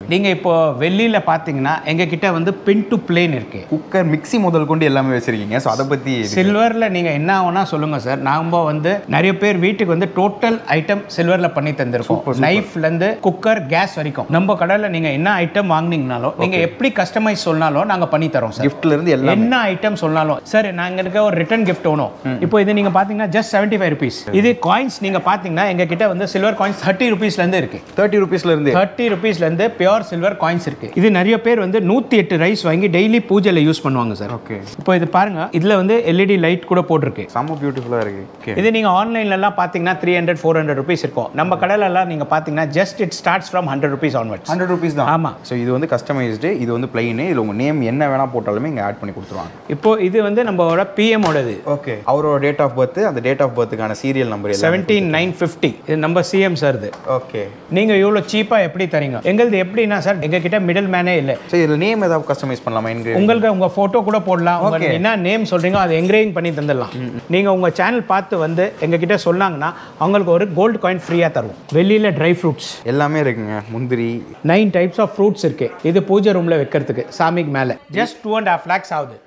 நீங்க இப்போ வெள்ளியில பாத்தீங்கன்னா எங்க கிட்ட வந்து பின் டு பிளேன் இருக்கு குக்கர் மிக்ஸி முதல் கொண்டு எல்லாமே வச்சிருக்கீங்க ஸோ அதை பற்றி சில்வர்ல நீங்க என்ன ஆகுனா சொல்லுங்க சார் நாம வந்து நிறைய பேர் வீட்டுக்கு வந்து டோட்டல் ஐட்டம் சில்வர்ல பண்ணி தந்திருக்கோம் நைஃப்ல இருந்து குக்கர் கேஸ் வரைக்கும் நம்ம கடையில நீங்க என்ன ஐட்டம் வாங்குனீங்கனாலும் நீங்க எப்படி கஸ்டமைஸ் சொன்னாலும் நாங்க பண்ணி தரோம் சார் கிஃப்ட்ல இருந்து எல்லாம் என்ன ஐட்டம் சொன்னாலும் சார் நாங்க இருக்க ஒரு ரிட்டர்ன் கிஃப்ட் வேணும் இப்போ இது நீங்க பாத்தீங்கன்னா ஜஸ்ட் செவன்டி ஃபைவ் ருபீஸ் இது காயின்ஸ் நீங்க பாத்தீங்கன்னா எங்க கிட்ட வந்து சில்வர் காயின்ஸ் தேர்ட்டி ருபீஸ்ல இருந்து இருக்கு தேர்ட்டி ருபீஸ்ல இருந்து தேர்ட்டி ருபீஸ்ல இருந்து பியோர் சில்வர் காயின்ஸ் இருக்கு இது நிறைய பேர் வந்து நூத்தி எட்டு ரைஸ் வாங்கி டெய்லி பூஜையில யூஸ் பண்ணுவாங்க சார் ஓகே இப்போ இது பாருங்க இதுல வந்து எல்இடி லைட் கூட போட்டிருக்கு செம்ம பியூட்டிஃபுல்லாக இருக்கு ஓகே இது நீங்க ஆன்லைன்ல எல்லாம் பாத்தீங்கன்னா three hundred four hundred rupees இருக்கும் நம்ம கடையில எல்லாம் நீங்க பாத்தீங்கன்னா just it starts from hundred rupees onwards hundred rupees தான் ஆமா ஸோ இது வந்து கஸ்டமைஸ்டு இது வந்து பிளைனு இதில் உங்கள் நேம் என்ன வேணால் போட்டாலுமே இங்கே ஆட் பண்ணி கொடுத்துருவாங்க இப்போ இது வந்து நம்மளோட பிஎம் ஓடது ஓகே அவரோட டேட் ஆஃப் பர்த் அந்த டேட் ஆஃப் பர்த்துக்கான சீரியல் நம்பர் எல்லாம் செவன்டீன் நைன் ஃபிஃப்டி இது நம்ம சிஎம் சார்து ஓகே நீங்க இவ்வளோ சீப்பா எப்படி தரீங்க எங்களுது எப்படின்னா சார் எங்க கிட்ட மிடில் மேனே இல்லை ஸோ இதில் நேம் ஏதாவது கஸ்டமைஸ் பண்ணலாமா எங்க உங்களுக்கு உங்க போட்டோ கூட போடலாம் உங்களுக்கு என்ன நேம் சொல்றீங்க அதை என்கிரேவிங் பண்ணி தந்துடலாம் நீங்க உங்க சேனல் பார்த்து வந்து எங்க கிட்ட சொன்னாங்கன்னா அவங்களுக்கு ஒரு கோல்டு காயின் ஃப்ரீயா தருவோம் வெளியில ட்ரை ஃப்ரூட்ஸ் எல்லாமே இருக்குங்க முந்திரி நைன் டைப்ஸ் ஆஃப் ஃப்ரூட்ஸ் இருக்கு இது பூஜை ரூம்ல வைக்கிறதுக்கு சாமிக்கு மேல just two and half lakhs ஆகுது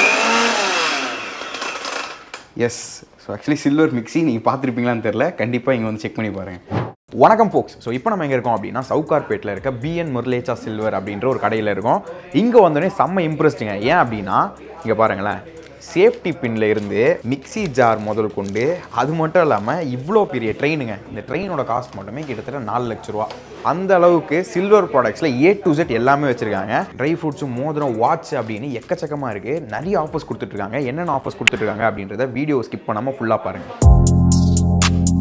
yes so actually silver mixie நீங்கள் பார்த்துருப்பீங்களான்னு தெரில கண்டிப்பாக இங்கே வந்து செக் பண்ணி பாருங்கள் வணக்கம் ஃபோக்ஸ் ஸோ இப்போ நம்ம எங்கே இருக்கோம் அப்படின்னா சவுகார்பேட்டில் இருக்க பிஎன் முரலேச்சா சில்வர் அப்படின்ற ஒரு கடையில் இருக்கோம் இங்கே வந்தோடனே செம்ம இம்ப்ரெஸ்டிங்க ஏன் அப்படின்னா இங்கே பாருங்களேன் சேஃப்டி பின்ல இருந்து மிக்ஸி ஜார் முதல் கொண்டு அது மட்டும் இல்லாமல் இவ்வளோ பெரிய ட்ரெயினுங்க இந்த ட்ரெயினோட காஸ்ட் மட்டுமே கிட்டத்தட்ட நாலு லட்ச ரூபா அந்த அளவுக்கு சில்வர் ப்ராடக்ட்ஸில் ஏ டு செட் எல்லாமே வச்சுருக்காங்க ட்ரை ஃப்ரூட்ஸும் மோதிரம் வாட்ச் அப்படின்னு எக்கச்சக்கமாக இருக்குது நிறைய ஆஃபர்ஸ் கொடுத்துட்ருக்காங்க என்னென்ன ஆஃபர்ஸ் கொடுத்துட்ருக்காங்க அப்படின்றத வீடியோ ஸ்கிப் பண்ணாமல் ஃபுல்லாக பாருங்கள்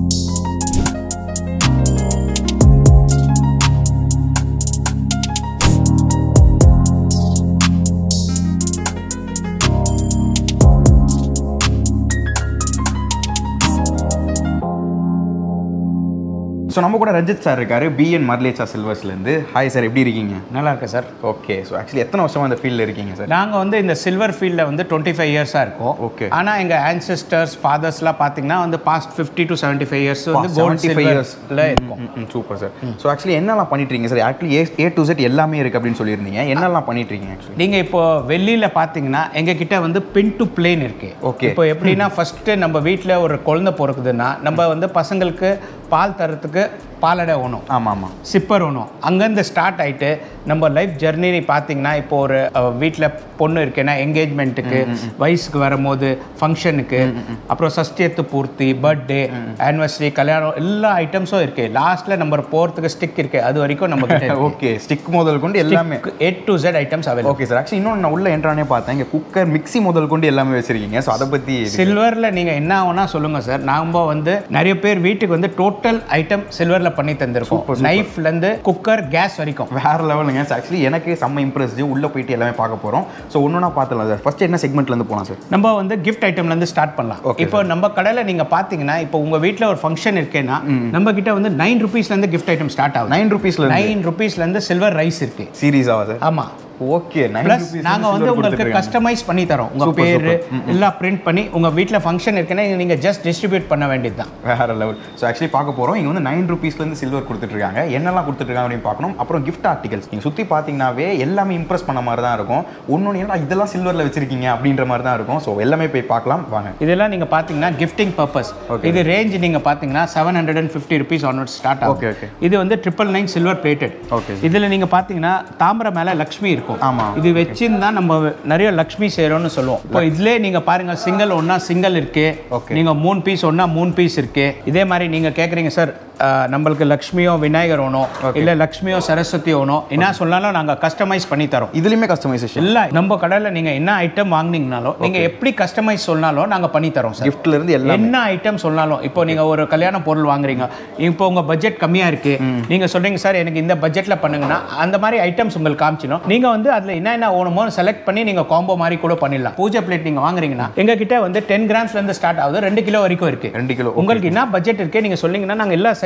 ஸோ நம்ம கூட ரஞ்சித் சார் இருக்காரு பிஎன் மர்லேச்சா சில்வர்ஸ்லேருந்து ஹாய் சார் எப்படி இருக்கீங்க நல்லா இருக்கு சார் ஓகே ஸோ ஆக்சுவலி எத்தனை வருஷமா இந்த ஃபீல்டில் இருக்கீங்க சார் நாங்க வந்து இந்த சில்வர் ஃபீல்டில் வந்து டுவெண்ட்டி ஃபைவ் இயர்ஸாக இருக்கோம் Okay. ஆனா எங்க ஆன்செஸ்டர்ஸ் ஃபாதர்ஸ்லாம் பார்த்தீங்கன்னா வந்து past fifty to seventy five years வந்து கோல்டு 75 years. சில்வர்ல இருக்கும் சூப்பர் சார் ஸோ ஆக்சுவலி என்னெல்லாம் பண்ணிட்டு இருக்கீங்க sir actually A A to Z எல்லாமே இருக்கு அப்படின்னு சொல்லியிருந்தீங்க என்னெல்லாம் பண்ணிட்டு இருக்கீங்க ஆக்சுவலி நீங்க இப்போ வெள்ளியில பாத்தீங்கன்னா எங்க கிட்ட வந்து பின் டு பிளேன் இருக்கு Okay. இப்போ எப்படின்னா ஃபர்ஸ்ட் நம்ம வீட்ல ஒரு குழந்தை பிறக்குதுன்னா நம்ம வந்து பசங்களுக்கு பால் தரத்துக்கு பாலடை வேணும் ஆமாம் ஆமாம் சிப்பர் வேணும் அங்கேருந்து ஸ்டார்ட் ஆயிட்டு நம்ம லைஃப் ஜெர்னி பார்த்தீங்கன்னா இப்போ ஒரு வீட்டில் பொண்ணு இருக்குன்னா என்கேஜ்மெண்ட்டுக்கு வயசுக்கு வரும்போது ஃபங்க்ஷனுக்கு அப்புறம் சஷ்டியத்து பூர்த்தி பர்த்டே ஆனிவர்சரி கல்யாணம் எல்லா ஐட்டம்ஸும் இருக்கு லாஸ்ட்ல நம்ம போகிறதுக்கு ஸ்டிக் இருக்கு அது வரைக்கும் நம்ம கிட்ட ஓகே ஸ்டிக் முதல் கொண்டு எல்லாமே A to Z items available okay sir actually இன்னொன்று நான் உள்ள என்ட்ரானே பார்த்தேன் இங்கே குக்கர் மிக்ஸி முதல் கொண்டு எல்லாமே வச்சிருக்கீங்க ஸோ அதை பற்றி சில்வர்ல நீங்க என்ன ஆகும்னா சொல்லுங்க சார் நாம வந்து நிறைய பேர் வீட்டுக்கு வந்து டோட்டல் ஐட்டம் சில்வர்ல பண்ணி தந்திருக்கோம் நைஃப்ல இருந்து குக்கர் கேஸ் வரைக்கும் வேற லெவலுங்க ஆக்சுவலி எனக்கே செம்ம இம்ப்ரெஸ்டு உள்ளே போயிட்டு எல்லாமே பார்க்க போகிறோம் ஸோ ஒன்றுனா பார்த்துலாம் சார் ஃபர்ஸ்ட் என்ன செக்மெண்ட்லேருந்து போகலாம் சார் நம்ம வந்து கிஃப்ட் ஐட்டம்ல இருந்து ஸ்டார்ட் பண்ணலாம் Okay, இப்போ நம்ம கடையில நீங்க பாத்தீங்கன்னா இப்போ உங்க வீட்ல ஒரு ஃபங்க்ஷன் இருக்கேன்னா நம்ம கிட்ட வந்து நைன் ருபீஸ்ல இருந்து கிஃப்ட் ஐட்டம் ஸ்டார்ட் ஆகுது நைன் ருபீஸில் நைன் ருபீஸ்ல இருந்து சில்வர் ரைஸ் இருக்கு சீரியஸாவா சார் ஆமா ஓகே நைன் ப்ளஸ் ருபீஸ் நாங்க வந்து உங்களுக்கு கஸ்டமைஸ் பண்ணி தரோம் உங்க Super, பேரு எல்லாம் பிரிண்ட் பண்ணி உங்க வீட்ல ஃபங்க்ஷன் இருக்குன்னா நீங்க ஜஸ்ட் டிஸ்ட்ரிபியூட் பண்ண வேண்டியது தான் வேற லெவல் ஸோ ஆக்சுவலி பார்க்க போகிறோம் இங்கே வந்து நைன் ருபீஸ்லேருந்து சில்வர் கொடுத்துட்ருக்காங்க என்னெல்லாம் கொடுத்துட்ருக்காங்க அப்படின்னு பார்க்கணும் அப்புறம் கிஃப்ட் ஆர்டிகல்ஸ் நீங்கள் சுற்றி பார்த்தீங்கன்னாவே எல்லாமே இம்ப்ரெஸ் பண்ண மாதிரி தான் இருக்கும் ஒன்று என்ன இதெல்லாம் சில்வரில் வச்சிருக்கீங்க அப்படின்ற மாதிரி தான் இருக்கும் ஸோ எல்லாமே போய் பார்க்கலாம் வாங்க இதெல்லாம் நீங்க பாத்தீங்கன்னா கிஃப்டிங் பர்பஸ் இது ரேஞ்ச் நீங்க பாத்தீங்கன்னா seven hundred and fifty rupees onward start Okay, ஆகும் okay. இது வந்து triple nine silver plated Okay. இதுல நீங்க பாத்தீங்கன்னா தாமரை மேல லக்ஷ்மி இருக்கும் ஆமா. இது வச்சிருந்தா நம்ம நிறைய லக்ஷ்மி செய்றோம்னு சொல்லுவோம் இப்போ இதுலயே நீங்க பாருங்க சிங்கிள் ஒன்னா சிங்கிள் இருக்கு Okay. நீங்க மூணு பீஸ் ஒன்னா மூணு பீஸ் இருக்கு இதே மாதிரி நீங்க கேக்குறீங்க சார் நம்மளுக்கு லக்ஷ்மியோ விநாயகர் வேணும் இல்ல லக்ஷ்மியோ சரஸ்வதி வேணும் என்ன சொன்னாலும் நாங்க கஸ்டமைஸ் பண்ணி தரோம் இதுலேயுமே கஸ்டமைசேஷன் இல்ல நம்ம கடையில நீங்க என்ன ஐட்டம் வாங்குனீங்கனாலும் நீங்க எப்படி கஸ்டமைஸ் சொன்னாலும் நாங்க பண்ணி தரோம் சார் கிஃப்ட்லேருந்து எல்லாம் என்ன ஐட்டம் சொன்னாலும் இப்போ நீங்க ஒரு கல்யாண பொருள் வாங்குறீங்க இப்போ உங்க பட்ஜெட் கம்மியா இருக்கு நீங்க சொல்றீங்க சார் எனக்கு இந்த பட்ஜெட்ல பண்ணுங்கன்னா அந்த மாதிரி ஐட்டம்ஸ் உங்களுக்கு காமிச்சிடும் நீங்க வந்து அதுல என்ன என்ன வேணுமோ செலக்ட் பண்ணி நீங்க காம்போ மாதிரி கூட பண்ணிடலாம் பூஜை பிளேட் நீங்க வாங்குறீங்கன்னா எங்க கிட்ட வந்து டென் கிராம்ஸ்ல இருந்து ஸ்டார்ட் ஆகுது ரெண்டு கிலோ வரைக்கும் இருக்கு ரெண்டு கிலோ உங்களுக்கு என்ன பட்ஜெட் இருக்கு நீங்க சொன்னீங்கன்னா நாங்க எல்லா சைஸ்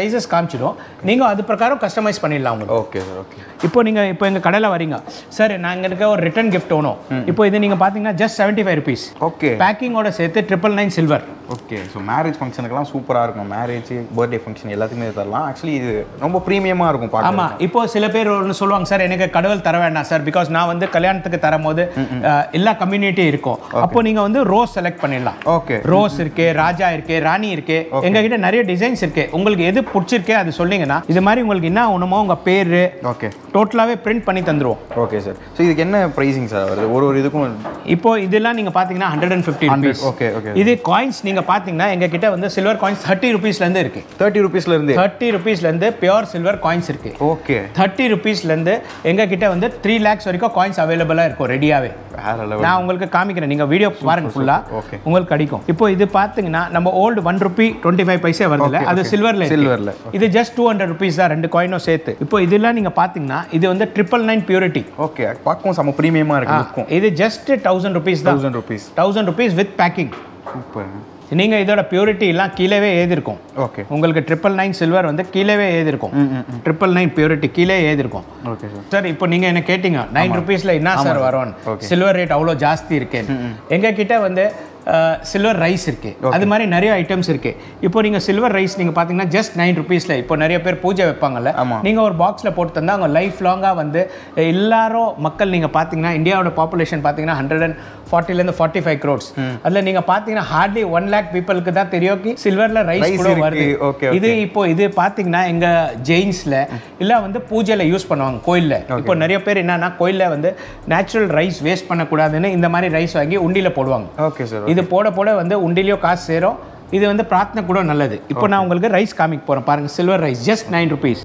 சைஸஸ் காமிச்சிடும் நீங்கள் அது பிரகாரம் கஸ்டமைஸ் பண்ணிடலாம் உங்களுக்கு ஓகே சார் ஓகே இப்போ நீங்கள் இப்போ எங்கள் கடையில் வரீங்க சார் நாங்கள் இருக்க ஒரு ரிட்டர்ன் கிஃப்ட் வேணும் இப்போ இது நீங்கள் பார்த்தீங்கன்னா just seventy five rupees okay பேக்கிங்கோட சேர்த்து triple nine silver okay so marriage ஃபங்க்ஷனுக்குலாம் சூப்பராக இருக்கும் மேரேஜ் பர்த்டே ஃபங்க்ஷன் எல்லாத்துக்குமே இது தரலாம் ஆக்சுவலி இது ரொம்ப ப்ரீமியமாக இருக்கும் பார்க்க ஆமா இப்போ சில பேர் ஒன்று சொல்லுவாங்க சார் எனக்கு கடவுள் தர வேண்டாம் சார் பிகாஸ் நான் வந்து கல்யாணத்துக்கு தரும்போது அஹ், எல்லா கம்யூனிட்டி இருக்கும் அப்போ நீங்க வந்து ரோஸ் செலக்ட் பண்ணிடலாம் ஓகே ரோஸ் இருக்கு ராஜா இருக்கு ராணி இருக்கு எங்க கிட்ட நிறைய டிசைன்ஸ் இருக்கு உங்களுக்கு எது பிடிச்சிருக்கே அது சொன்னீங்கன்னா இது மாதிரி உங்களுக்கு என்ன ஒண்ணுமோ உங்க பேரு ஓகே டோட்டலாவே பிரிண்ட் பண்ணி தந்துருவோம் ஓகே சார் ஸோ இதுக்கு என்ன ப்ரைஸிங் சார் வருது ஒரு ஒரு இதுக்கும் இப்போ இதெல்லாம் நீங்க பாத்தீங்கன்னா hundred and fifty rupees okay okay இது காயின்ஸ் நீங்க பாத்தீங்கன்னா எங்க கிட்ட வந்து சில்வர் காயின்ஸ் தேர்ட்டி ருபீஸ்ல இருந்து இருக்கு தேர்ட்டி ருபீஸ்ல இருந்து தேர்ட்டி ருபீஸ்ல இருந்து பியோர் சில்வர் காயின்ஸ் இருக்கு ஓகே தேர்ட்டி ருபீஸ்லேருந்து எங்கள் கிட்ட வந்து த்ரீ லேக்ஸ் வரைக்கும் காயின்ஸ் அவைலபிளாக இருக்கும் ரெடியாகவே வேற லெவல் நான் உங்களுக்கு காமிக்கிறேன் நீங்கள் வீடியோ பாருங்க ஃபுல்லாக okay. உங்களுக்கு கிடைக்கும் இப்போ இது பார்த்தீங்கன்னா நம்ம old one rupee twenty five paise வருதுல்ல Okay, அது okay. சில்வரில் Silverல, இது ஜஸ்ட் டூ ஹண்ட்ரட் ருபீஸ் தான் ரெண்டு காயினும் சேர்த்து இப்போ இதெல்லாம் நீங்கள் பார்த்தீங்கன்னா இது வந்து ட்ரிபிள் நைன் பியூரிட்டி ஓகே பார்க்கவும் செம்ம ப்ரீமியமாக இருக்கு லுக்கும் இது ஜஸ்ட் தௌசண்ட் ருபீஸ் தான் thousand rupees thousand rupees with packing super நீங்கள் இதோட பியூரிட்டி எல்லாம் கீழவே ஏதிருக்கும் ஓகே உங்களுக்கு ட்ரிபிள் நைன் சில்வர் வந்து கீழவே ஏதிருக்கும் ட்ரிபிள் நைன் பியூரிட்டி கீழே ஏதிருக்கும் ஓகே சார் சார் இப்போ நீங்க என்ன கேட்டீங்க நைன் ருபீஸ்ல என்ன சார் வரும் Okay. சில்வர் ரேட் அவ்வளோ ஜாஸ்தி இருக்கு எங்க கிட்ட வந்து சில்வர் ரைஸ் இருக்கு அது மாதிரி நிறைய ஐட்டம்ஸ் இருக்கு இப்போ நீங்க சில்வர் ரைஸ் நீங்க பாத்தீங்கன்னா ஜஸ்ட் நைன் ருபீஸ்ல இப்போ நிறைய பேர் பூஜை வைப்பாங்கல்ல ஆமா. நீங்க ஒரு பாக்ஸ்ல போட்டு தந்தா அவங்க லைஃப் லாங்கா வந்து அஹ், எல்லாரும் மக்கள் நீங்க பாத்தீங்கன்னா இந்தியாவோட பாப்புலேஷன் பாத்தீங்கன்னா ஹண்ட்ரட் அண்ட் ஃபார்ட்டிலேருந்து ஃபார்ட்டி ஃபைவ் க்ரோட்ஸ் அதுல நீங்க பாத்தீங்கன்னா ஹார்ட்லி ஒன் லேக் பீப்புளுக்கு தான் தெரியும் கி சில்வர்ல ரைஸ் Rice கூட இருக்கு. வருது Okay, இது இப்போ இது பாத்தீங்கன்னா எங்க ஜெயின்ஸ்ல இல்ல வந்து பூஜையில யூஸ் பண்ணுவாங்க கோயில்ல இப்போ நிறைய பேர் என்னன்னா கோயில்ல வந்து நேச்சுரல் ரைஸ் வேஸ்ட் பண்ணக்கூடாதுன்னு இந்த மாதிரி ரைஸ் வாங்கி உண்டியில போடுவாங்க ஓகே சார் இது போட போட வந்து உண்டிலையோ காசு சேரும் இது வந்து பிரார்த்தனை கூட நல்லது இப்போ நான் உங்களுக்கு ரைஸ் காமிக்க போறேன் பாருங்க silver rice just nine rupees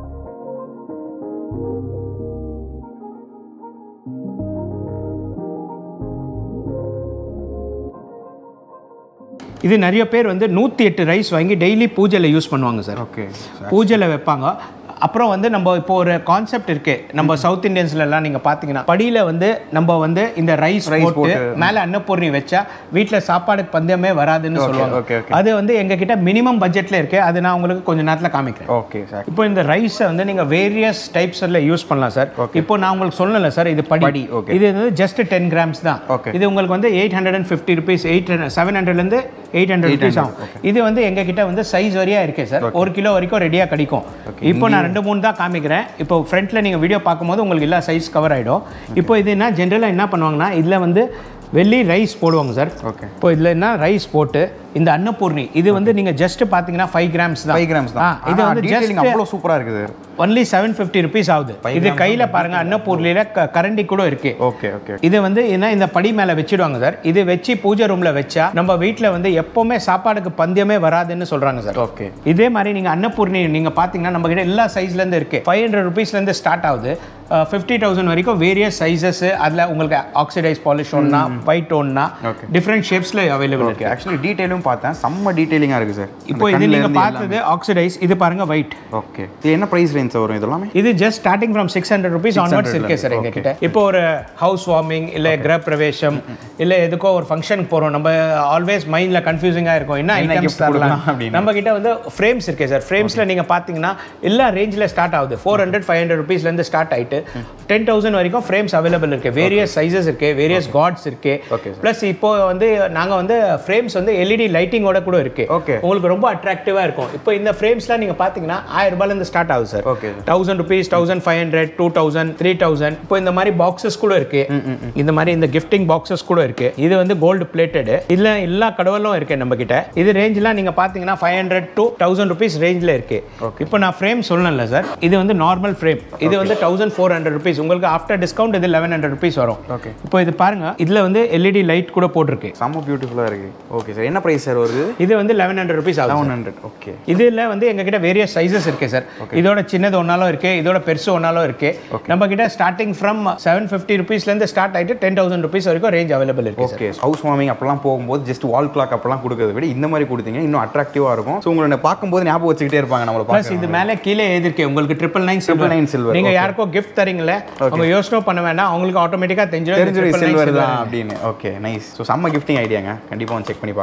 இது நிறைய பேர் வந்து நூற்றி எட்டு ரைஸ் வாங்கி டெய்லி பூஜையில் யூஸ் பண்ணுவாங்க சார் ஓகே பூஜையில் வைப்பாங்க அப்புறம் வந்து நம்ம இப்போ ஒரு கான்செப்ட் இருக்கு நம்ம சவுத் இந்தியன்ஸ்ல எல்லாம் நீங்க பாத்தீங்கன்னா படியில வந்து நம்ம வந்து இந்த ரைஸ் Rice போட்டு போட்டு. மேல அன்னபூர்ணி வச்சா வீட்ல சாப்பாடுக்கு பந்தயமே வராதுன்னு Okay, சொல்லுவாங்க okay, okay. அது வந்து எங்க கிட்ட மினிமம் பட்ஜெட்ல இருக்கு அது நான் உங்களுக்கு கொஞ்ச நேரத்துல காமிக்கிறேன் ஓகே சார் இப்போ இந்த ரைஸை வந்து நீங்க வேரியஸ் டைப்ஸ்ல யூஸ் பண்ணலாம் சார் இப்போ நான் உங்களுக்கு சொல்லல சார் இது படி படி, okay. இது வந்து ஜஸ்ட் டென் கிராம்ஸ் தான் Okay. இது உங்களுக்கு வந்து eight hundred and fifty rupees eight seven ஹண்ட்ரட்லேருந்து எயிட் ஹண்ட்ரட் ருபீஸ் ஆகும் இது வந்து எங்க கிட்ட வந்து சைஸ் வரையா இருக்கு சார் ஒரு கிலோ வரைக்கும் ரெடியா கிடைக்கும் இப்போ நான் ரெண்டு மூணு தான் காமிக்கிறேன் இப்போ ஃப்ரண்ட்ல நீங்க வீடியோ பார்க்கும்போது உங்களுக்கு எல்லா சைஸ் கவர் ஆயிடும் இப்போ இது என்ன ஜென்ரலா என்ன பண்ணுவாங்கன்னா இதுல வந்து வெள்ளி ரைஸ் போடுவாங்க சார் Okay. இப்போ இதுல என்ன ரைஸ் போட்டு இந்த அன்னபூர்ணி இது வந்து நீங்க ஜஸ்ட் பாத்தீங்கன்னா ஃபைவ் கிராம்ஸ் தான் ஃபைவ் கிராம்ஸ் ஆ, தான் இது வந்து டீடைலிங் ஜஸ்ட் அவ்வளோ சூப்பராக இருக்குது ஒன்லி செவன் ஃபிஃப்டி ருபீஸ் ஆகுது Five இது grams கையில பாருங்க அன்னபூர்லியில க- கரண்டி கூட இருக்கு ஓகே ஓகே இது வந்து என்ன இந்த படி மேல வச்சிடுவாங்க சார் இது வச்சு பூஜை ரூம்ல வச்சா நம்ம வீட்ல வந்து எப்பவுமே சாப்பாடுக்கு பந்தியமே வராதுன்னு சொல்றாங்க சார் ஓகே இதே மாதிரி நீங்க அன்னபூர்ணி நீங்க பாத்தீங்கன்னா நம்ம கிட்ட எல்லா சைஸ்ல இருந்து இருக்கு ஃபைவ் ஹண்ட்ரட் ருபீஸ்ல இருந்து ஸ்டார்ட் ஆகுது ஃபிஃப்டி தௌசண்ட் வரைக்கும் வேரியஸ் சைஸஸ் அதுல உங்களுக்கு ஆக்சிடைஸ் பாலிஷ் ஒன்னா ஒயிட் ஒன்னா Okay. டிஃப்ரெண்ட் ஷேப்ஸ்ல அவைலபிள் இருக்கு ஆக்சுவலி டீடைலும் பார்த்தேன் செம்ம டீடைலிங்காக இருக்குது சார் இப்போ இது நீங்க பார்த்தது ஆக்சிடைஸ் இது பாருங்க ஒயிட் ஓகே இது என்ன ப்ரைஸ் ரேஞ்ச் வரும் இது எல்லாமே இது just starting from six hundred rupees onwards இருக்கே சார் எங்க கிட்ட இப்போ ஒரு ஹவுஸ் வார்மிங் இல்ல கிரக பிரவேசம் இல்ல எதுக்கோ ஒரு ஃபங்க்ஷனுக்கு போறோம் நம்ம ஆல்வேஸ் மைண்ட்ல கன்ஃபியூசிங்கா இருக்கும் என்ன என்ன ஐட்டம்ஸ் gift தரலாம் கொடுக்கலாம் அப்படின்னு. நம்ம கிட்ட வந்து ஃப்ரேம்ஸ் இருக்கே சார் ஃப்ரேம்ஸ்ல நீங்க பாத்தீங்கன்னா எல்லா ரேஞ்சில் ஸ்டார்ட் ஆகுது ஃபோர் ஹண்ட்ரட் ஃபைவ் ஹண்ட்ரட் ருபீஸ்ல இருந்து ஸ்டார்ட் ஆயிட்டு டென் தௌசண்ட் வரைக்கும் ஃப்ரேம்ஸ் அவைலபிள் இருக்கு வேரியஸ் சைஸஸ் இருக்கு வேரியஸ் காட்ஸ் இருக்கு Okay, sir. ப்ளஸ் இப்போ வந்து நாங்க வந்து ஃப்ரேம்ஸ் வந்து எல்இடி லைட்டிங்கோட கூட இருக்கு Okay. உங்களுக்கு ரொம்ப அட்ராக்டிவா இருக்கும் இப்போ இந்த ஃப்ரேம்ஸ்லாம் நீங்க பாத்தீங்கன்னா ஆயிரம் ரூபாயில இருந்து ஸ்டார்ட் ஆகுது sir Okay. Thousand rupees thousand five hundred two thousand three thousand இப்போ இந்த மாதிரி பாக்ஸஸ் கூட இருக்கு இந்த மாதிரி இந்த கிஃப்டிங் பாக்ஸஸ் கூட இருக்கு இது வந்து கோல்டு பிளேட்டடு இதுல எல்லா கடவுளும் இருக்கு நம்ம கிட்ட இது ரேஞ்ச்லாம் நீங்க பாத்தீங்கன்னா five hundred to thousand rupees ரேஞ்சில் இருக்கு இப்போ நான் ஃப்ரேம் சொல்லணும்ல சார் இது வந்து நார்மல் ஃப்ரேம் இது வந்து தௌசண்ட் ஃபோர் ஹண்ட்ரட் ருபீஸ் உங்களுக்கு ஆஃப்டர் டிஸ்கவுண்ட் இது லெவன் ஹண்ட்ரட் ருபீஸ் வரும் Okay. இப்போ இது பாருங்க இதுல வந்து எல்இடி லைட் கூட போட்டிருக்கு செம்ம பியூட்டிஃபுல்லாக இருக்குது ஓகே சார் என்ன ப்ரைஸ் சார் வருது இது வந்து லெவன் ஹண்ட்ரட் ருபீஸ் ஆகும் செவன் ஹண்ட்ரட் ஓகே இதுல வந்து எங்ககிட்ட வேரியஸ் சைஸஸ் இருக்கு சார் இதோட சின்னது ஒன்னாலும் இருக்கு இதோட பெருசு ஒன்னாலும் இருக்கு நம்ம கிட்ட ஸ்டார்டிங் ஃப்ரம் செவன் ஃபிஃப்டி ருபீஸ்ல இருந்து ஸ்டார்ட் ஆயிட்டு டென் தௌசண்ட் ருபீஸ் வரைக்கும் ரேஞ்ச் அவைலபிள் இருக்கு சார் ஓகே ஹவுஸ் வார்மிங் அப்பெல்லாம் போகும்போது ஜஸ்ட் வால் கிளாக் அப்பெல்லாம் கொடுக்கறத விட இந்த மாதிரி கொடுத்தீங்க இன்னும் அட்ராக்டிவாக இருக்கும் ஸோ உங்களை பார்க்கும்போது ஞாபகம் வச்சுக்கிட்டே இருப்பாங்க நம்மளை ப்ளஸ் பார்க்க இது மேலே கீழே எழுதிருக்கு உங்களுக்கு triple nine Triple nine silver, நீங்க okay. யாருக்கோ கிஃப்ட் தரீங்களே அவங்க யோசனை பண்ண வேண்டாம் அவங்களுக்கு ஆட்டோமேட்டிக்கா தெரிஞ்சிடும் தெரிஞ்சு triple nine சில்வர் silver தான் அப்படின்னு ஓகே நைஸ் ஸோ செம்ம கிஃப்டிங் ஐடியாங்க கண்டிப்பாக வந்து செக் பண்ணி பார்க்கலாம்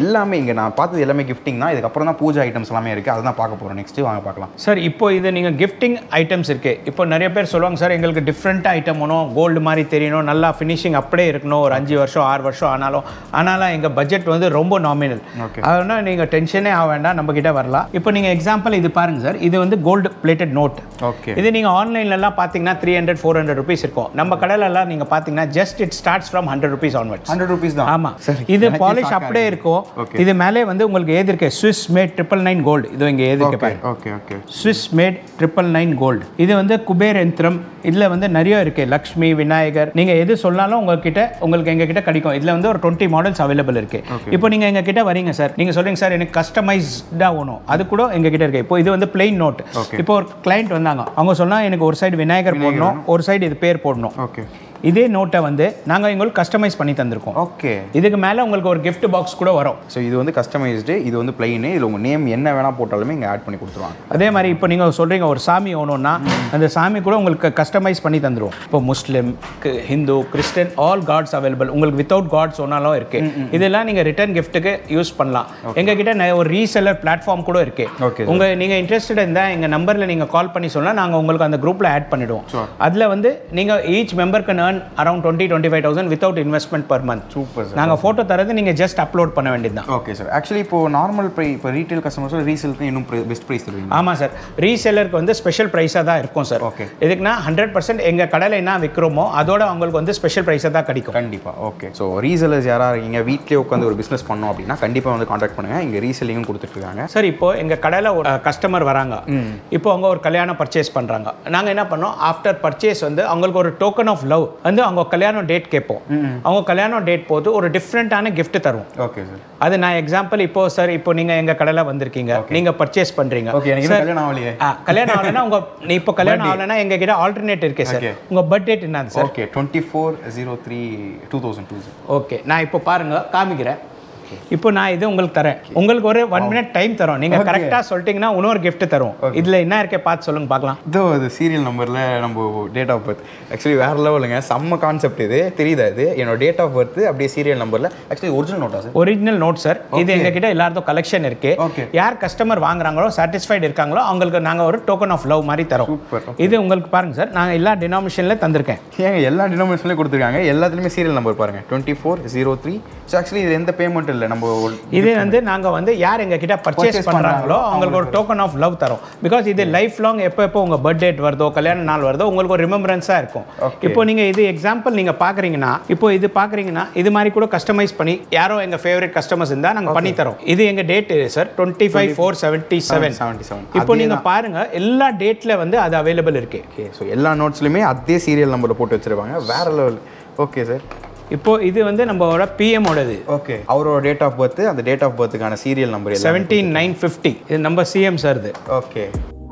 எல்லாமே இங்கே நான் பார்த்தது எல்லாமே கிஃப்டிங் தான் இதுக்கப்புறம் தான் பூஜை ஐட்டம்ஸ் எல்லாமே இருக்குது அதை தான் பார்க்க போகிறோம் நெக்ஸ்ட்டு வாங்க பார்க்கலாம் சார் இப்போ இது நீங்கள் கிஃப்டிங் ஐட்டம்ஸ் இருக்கு இப்போ நிறைய பேர் சொல்லுவாங்க சார் எங்களுக்கு டிஃப்ரெண்ட் ஐட்டம் வேணும் கோல்டு மாதிரி தெரியணும் நல்லா ஃபினிஷிங் அப்படியே இருக்கணும் ஒரு அஞ்சு வருஷம் ஆறு வருஷம் ஆனாலும் ஆனாலும் எங்கள் பட்ஜெட் வந்து ரொம்ப நாமினல் Okay. அதனால் நீங்கள் டென்ஷனே ஆக வேண்டாம் நம்ம கிட்ட வரலாம் இப்போ நீங்கள் எக்ஸாம்பிள் இது பாருங்க சார் இது வந்து கோல்டு பிளேட்டட் நோட் ஓகே இது நீங்கள் ஆன்லைன்லலாம் பார்த்தீங்கன்னா three hundred four hundred rupees இருக்கும் நம்ம கடையிலலாம் நீங்கள் பார்த்தீங்கன்னா just it starts from hundred rupees onwards hundred rupees தான் ஆமா சரி, இது எனக்கே பாலிஷ் shock அப்படியே ஆகுது. இருக்கும் Okay. இது மேலே வந்து உங்களுக்கு ஏது இருக்கு Swiss made triple nine gold இது இங்கே ஏது இருக்கு ஓகே பாருங்க okay okay Swiss made triple nine gold இது வந்து குபேர் யந்திரம் இதில் வந்து நிறைய இருக்கு லக்ஷ்மி விநாயகர் நீங்கள் எது சொன்னாலும் உங்ககிட்ட உங்களுக்கு எங்ககிட்ட கிடைக்கும் இதில் வந்து ஒரு டுவெண்ட்டி மாடல்ஸ் அவைலபிள் இருக்கு இப்போ நீங்கள் எங்ககிட்ட வரீங்க சார் நீங்கள் சொல்றீங்க சார் எனக்கு கஸ்டமைஸ்டாக வேணும் அது கூட எங்ககிட்ட இருக்கு இப்போ இது வந்து பிளெயின் நோட் Okay. இப்போ ஒரு கிளைண்ட் வந்தாங்க அவங்க சொன்னா எனக்கு ஒரு சைடு விநாயகர் போடணும் ஒரு சைடு இது பேர் போடணும் ஓகே இதே நோட்டை வந்து நாங்கள் எங்களுக்கு கஸ்டமைஸ் பண்ணி தந்திருக்கோம் ஓகே இதுக்கு மேலே உங்களுக்கு ஒரு gift பாக்ஸ் கூட வரும் ஸோ இது வந்து கஸ்டமைஸ்டு இது வந்து பிளைனு இதில் உங்கள் நேம் என்ன வேணால் போட்டாலுமே இங்கே ஆட் பண்ணி கொடுத்துருவாங்க அதே மாதிரி இப்போ நீங்கள் சொல்கிறீங்க ஒரு சாமி வேணும்னா அந்த சாமி கூட உங்களுக்கு கஸ்டமைஸ் பண்ணி தந்துருவோம் இப்போ முஸ்லீம் கு- Hindu Christian all gods available உங்களுக்கு வித்தவுட் காட் சொன்னாலும் இருக்கு இதெல்லாம் நீங்கள் ரிட்டர்ன் கிஃப்ட்டுக்கு யூஸ் பண்ணலாம் எங்ககிட்ட நெ- ஒரு ரீசெல்லர் பிளாட்ஃபார்ம் கூட இருக்கு Okay, உங்க நீங்க இன்ட்ரெஸ்டட் இருந்தால் எங்க நம்பர்ல நீங்க கால் பண்ணி சொன்னா நாங்க உங்களுக்கு அந்த குரூப்ல ஆட் பண்ணிடுவோம் Sure. அதுல வந்து நீங்க ஈச் மெம்பருக்கு earn around twenty twenty five thousand without investment per month super sir நாங்க போட்டோ தரது நீங்க ஜஸ்ட் அப்லோட் பண்ண வேண்டியதுதான் ஓகே சார் ஆக்சுவலி இப்போ நார்மல் ப்ரை இப்போ ரீட்டைல் கஸ்டமர்ஸோட ரீசேலுக்கு இன்னும் பெஸ்ட் ப்ரைஸ் தருவீங்க ஆமாம் சார் ரீசெல்லருக்கு வந்து ஸ்பெஷல் ப்ரைஸாக தான் இருக்கும் சார் Okay. இதுக்குன்னா ஹண்ட்ரட் பர்சன்ட் எங்கள் கடையில் என்ன விற்கிறோமோ அதோட அவங்களுக்கு வந்து ஸ்பெஷல் ப்ரைஸாக தான் கிடைக்கும் கண்டிப்பாக ஓகே ஸோ ரீசேலர்ஸ் யாராக இருக்கீங்க வீட்டிலே உட்காந்து ஒரு பிஸ்னஸ் பண்ணோம் அப்படின்னா கண்டிப்பாக வந்து காண்டாக்ட் பண்ணுங்கள் இங்கே ரீசெல்லிங்கும் கொடுத்துட்ருக்காங்க சார் இப்போ எங்கள் கடையில் ஒரு கஸ்டமர் வராங்க இப்போ அவங்க ஒரு கல்யாணம் பர்ச்சேஸ் பண்ணுறாங்க நாங்கள் என்ன பண்ணோம் ஆஃப்டர் பர்ச்சேஸ் வந்து அவங்களுக்கு ஒரு டோக்கன் ஆஃப் லவ் வந்து அவங்க கல்யாணம் டேட் கேட்போம் அவங்க கல்யாணம் டேட் போது ஒரு டிஃப்ரெண்ட்டான gift தருவோம் ஓகே சார் அது நான் எக்ஸாம்பிள் இப்போ சார் இப்போ நீங்கள் எங்கள் கடையில் வந்திருக்கீங்க நீங்கள் பர்ச்சேஸ் பண்ணுறீங்க ஓகே எனக்கு இன்னும் கல்யாணம் ஆகலையே ஆ, கல்யாணம் ஆகலைன்னா உங்க நீ இப்போ கல்யாணம் ஆகலைன்னா எங்க கிட்ட ஆல்டர்னேட் இருக்கு சார் Okay. உங்க பர்த் டேட் என்னது sir okay twenty four zero three two thousand two sir okay நான் இப்போ பாருங்க காமிக்கிறேன் இப்போ நான் இது உங்களுக்கு தரேன் உங்களுக்கு ஒரு ஒன் மினிட் டைம் தரோம் நீங்க Okay. கரெக்டா சொல்லிட்டீங்கன்னா இன்னொரு gift தரும் இதுல என்ன இருக்கே பார்த்து சொல்லுங்க பார்க்கலாம் இதோ இது சீரியல் நம்பரில் நம்ம டேட் ஆஃப் பர்த் ஆக்சுவலி வேறு லெவலுங்க செம்ம கான்செப்ட் இது தெரியுதா இது என்னோட டேட் ஆஃப் பர்த் அப்படியே சீரியல் நம்பரில் ஆக்சுவலி ஒரிஜினல் நோட்டா சார் ஒரிஜினல் நோட் சார் இது எங்க கிட்ட எல்லாருக்கும் கலெக்ஷன் இருக்கு Okay. யார் கஸ்டமர் வாங்குறாங்களோ சாட்டிஸ்ஃபைடு இருக்காங்களோ அவங்களுக்கு நாங்க ஒரு டோக்கன் ஆஃப் லவ் மாதிரி தரோம் Super, இது உங்களுக்கு பாருங்க சார் நான் எல்லா டினாமினேஷன்ல தந்திருக்கேன் ஏங்க எல்லா டினாமினேஷன்லையும் கொடுத்துருக்காங்க எல்லாத்துலேயுமே சீரியல் நம்பர் பாருங்கள் twenty four zero three so actually இது எந்த பேமெண்ட் இல்லை நம்ம இது வந்து நாங்க வந்து யார் எங்க கிட்ட பர்ச்சேஸ் Purchase பண்றாங்களோ பண்றாங்களோ, அவங்களுக்கு ஒரு டோக்கன் ஆஃப் லவ் தரும் பிகாஸ் இது லைஃப் லாங் எப்போ எப்போ உங்க பர்த் டேட் வருதோ கல்யாண நாள் வருதோ உங்களுக்கு ஒரு ரிமெம்பரன்ஸா இருக்கும் Okay. இப்போ நீங்க இது எக்ஸாம்பிள் நீங்க பாக்குறீங்கன்னா இப்போ இது பாக்குறீங்கன்னா இது மாதிரி கூட கஸ்டமைஸ் பண்ணி யாரோ எங்க ஃபேவரட் கஸ்டமர்ஸ் இருந்தா நாங்க பண்ணி தரோம் இது எங்க date sir twenty five four seventy seven seventy seven இப்போ நீங்க பாருங்க எல்லா டேட்ல வந்து அது அவைலபிள் இருக்கு ஓகே ஸோ எல்லா நோட்ஸ்லையுமே அதே சீரியல் நம்பரில் போட்டு வச்சிருப்பாங்க வேற லெவல் ஓகே சார் இப்போ இது வந்து நம்மளோட பிஎம் ஓடது ஓகே அவரோட டேட் ஆஃப் பர்த் அந்த டேட் ஆஃப் பர்த்துக்கான சீரியல் நம்பர் எல்லாம் செவன்டீன் நைன் ஃபிஃப்டி இது நம்ம சிஎம் சார் இது ஓகே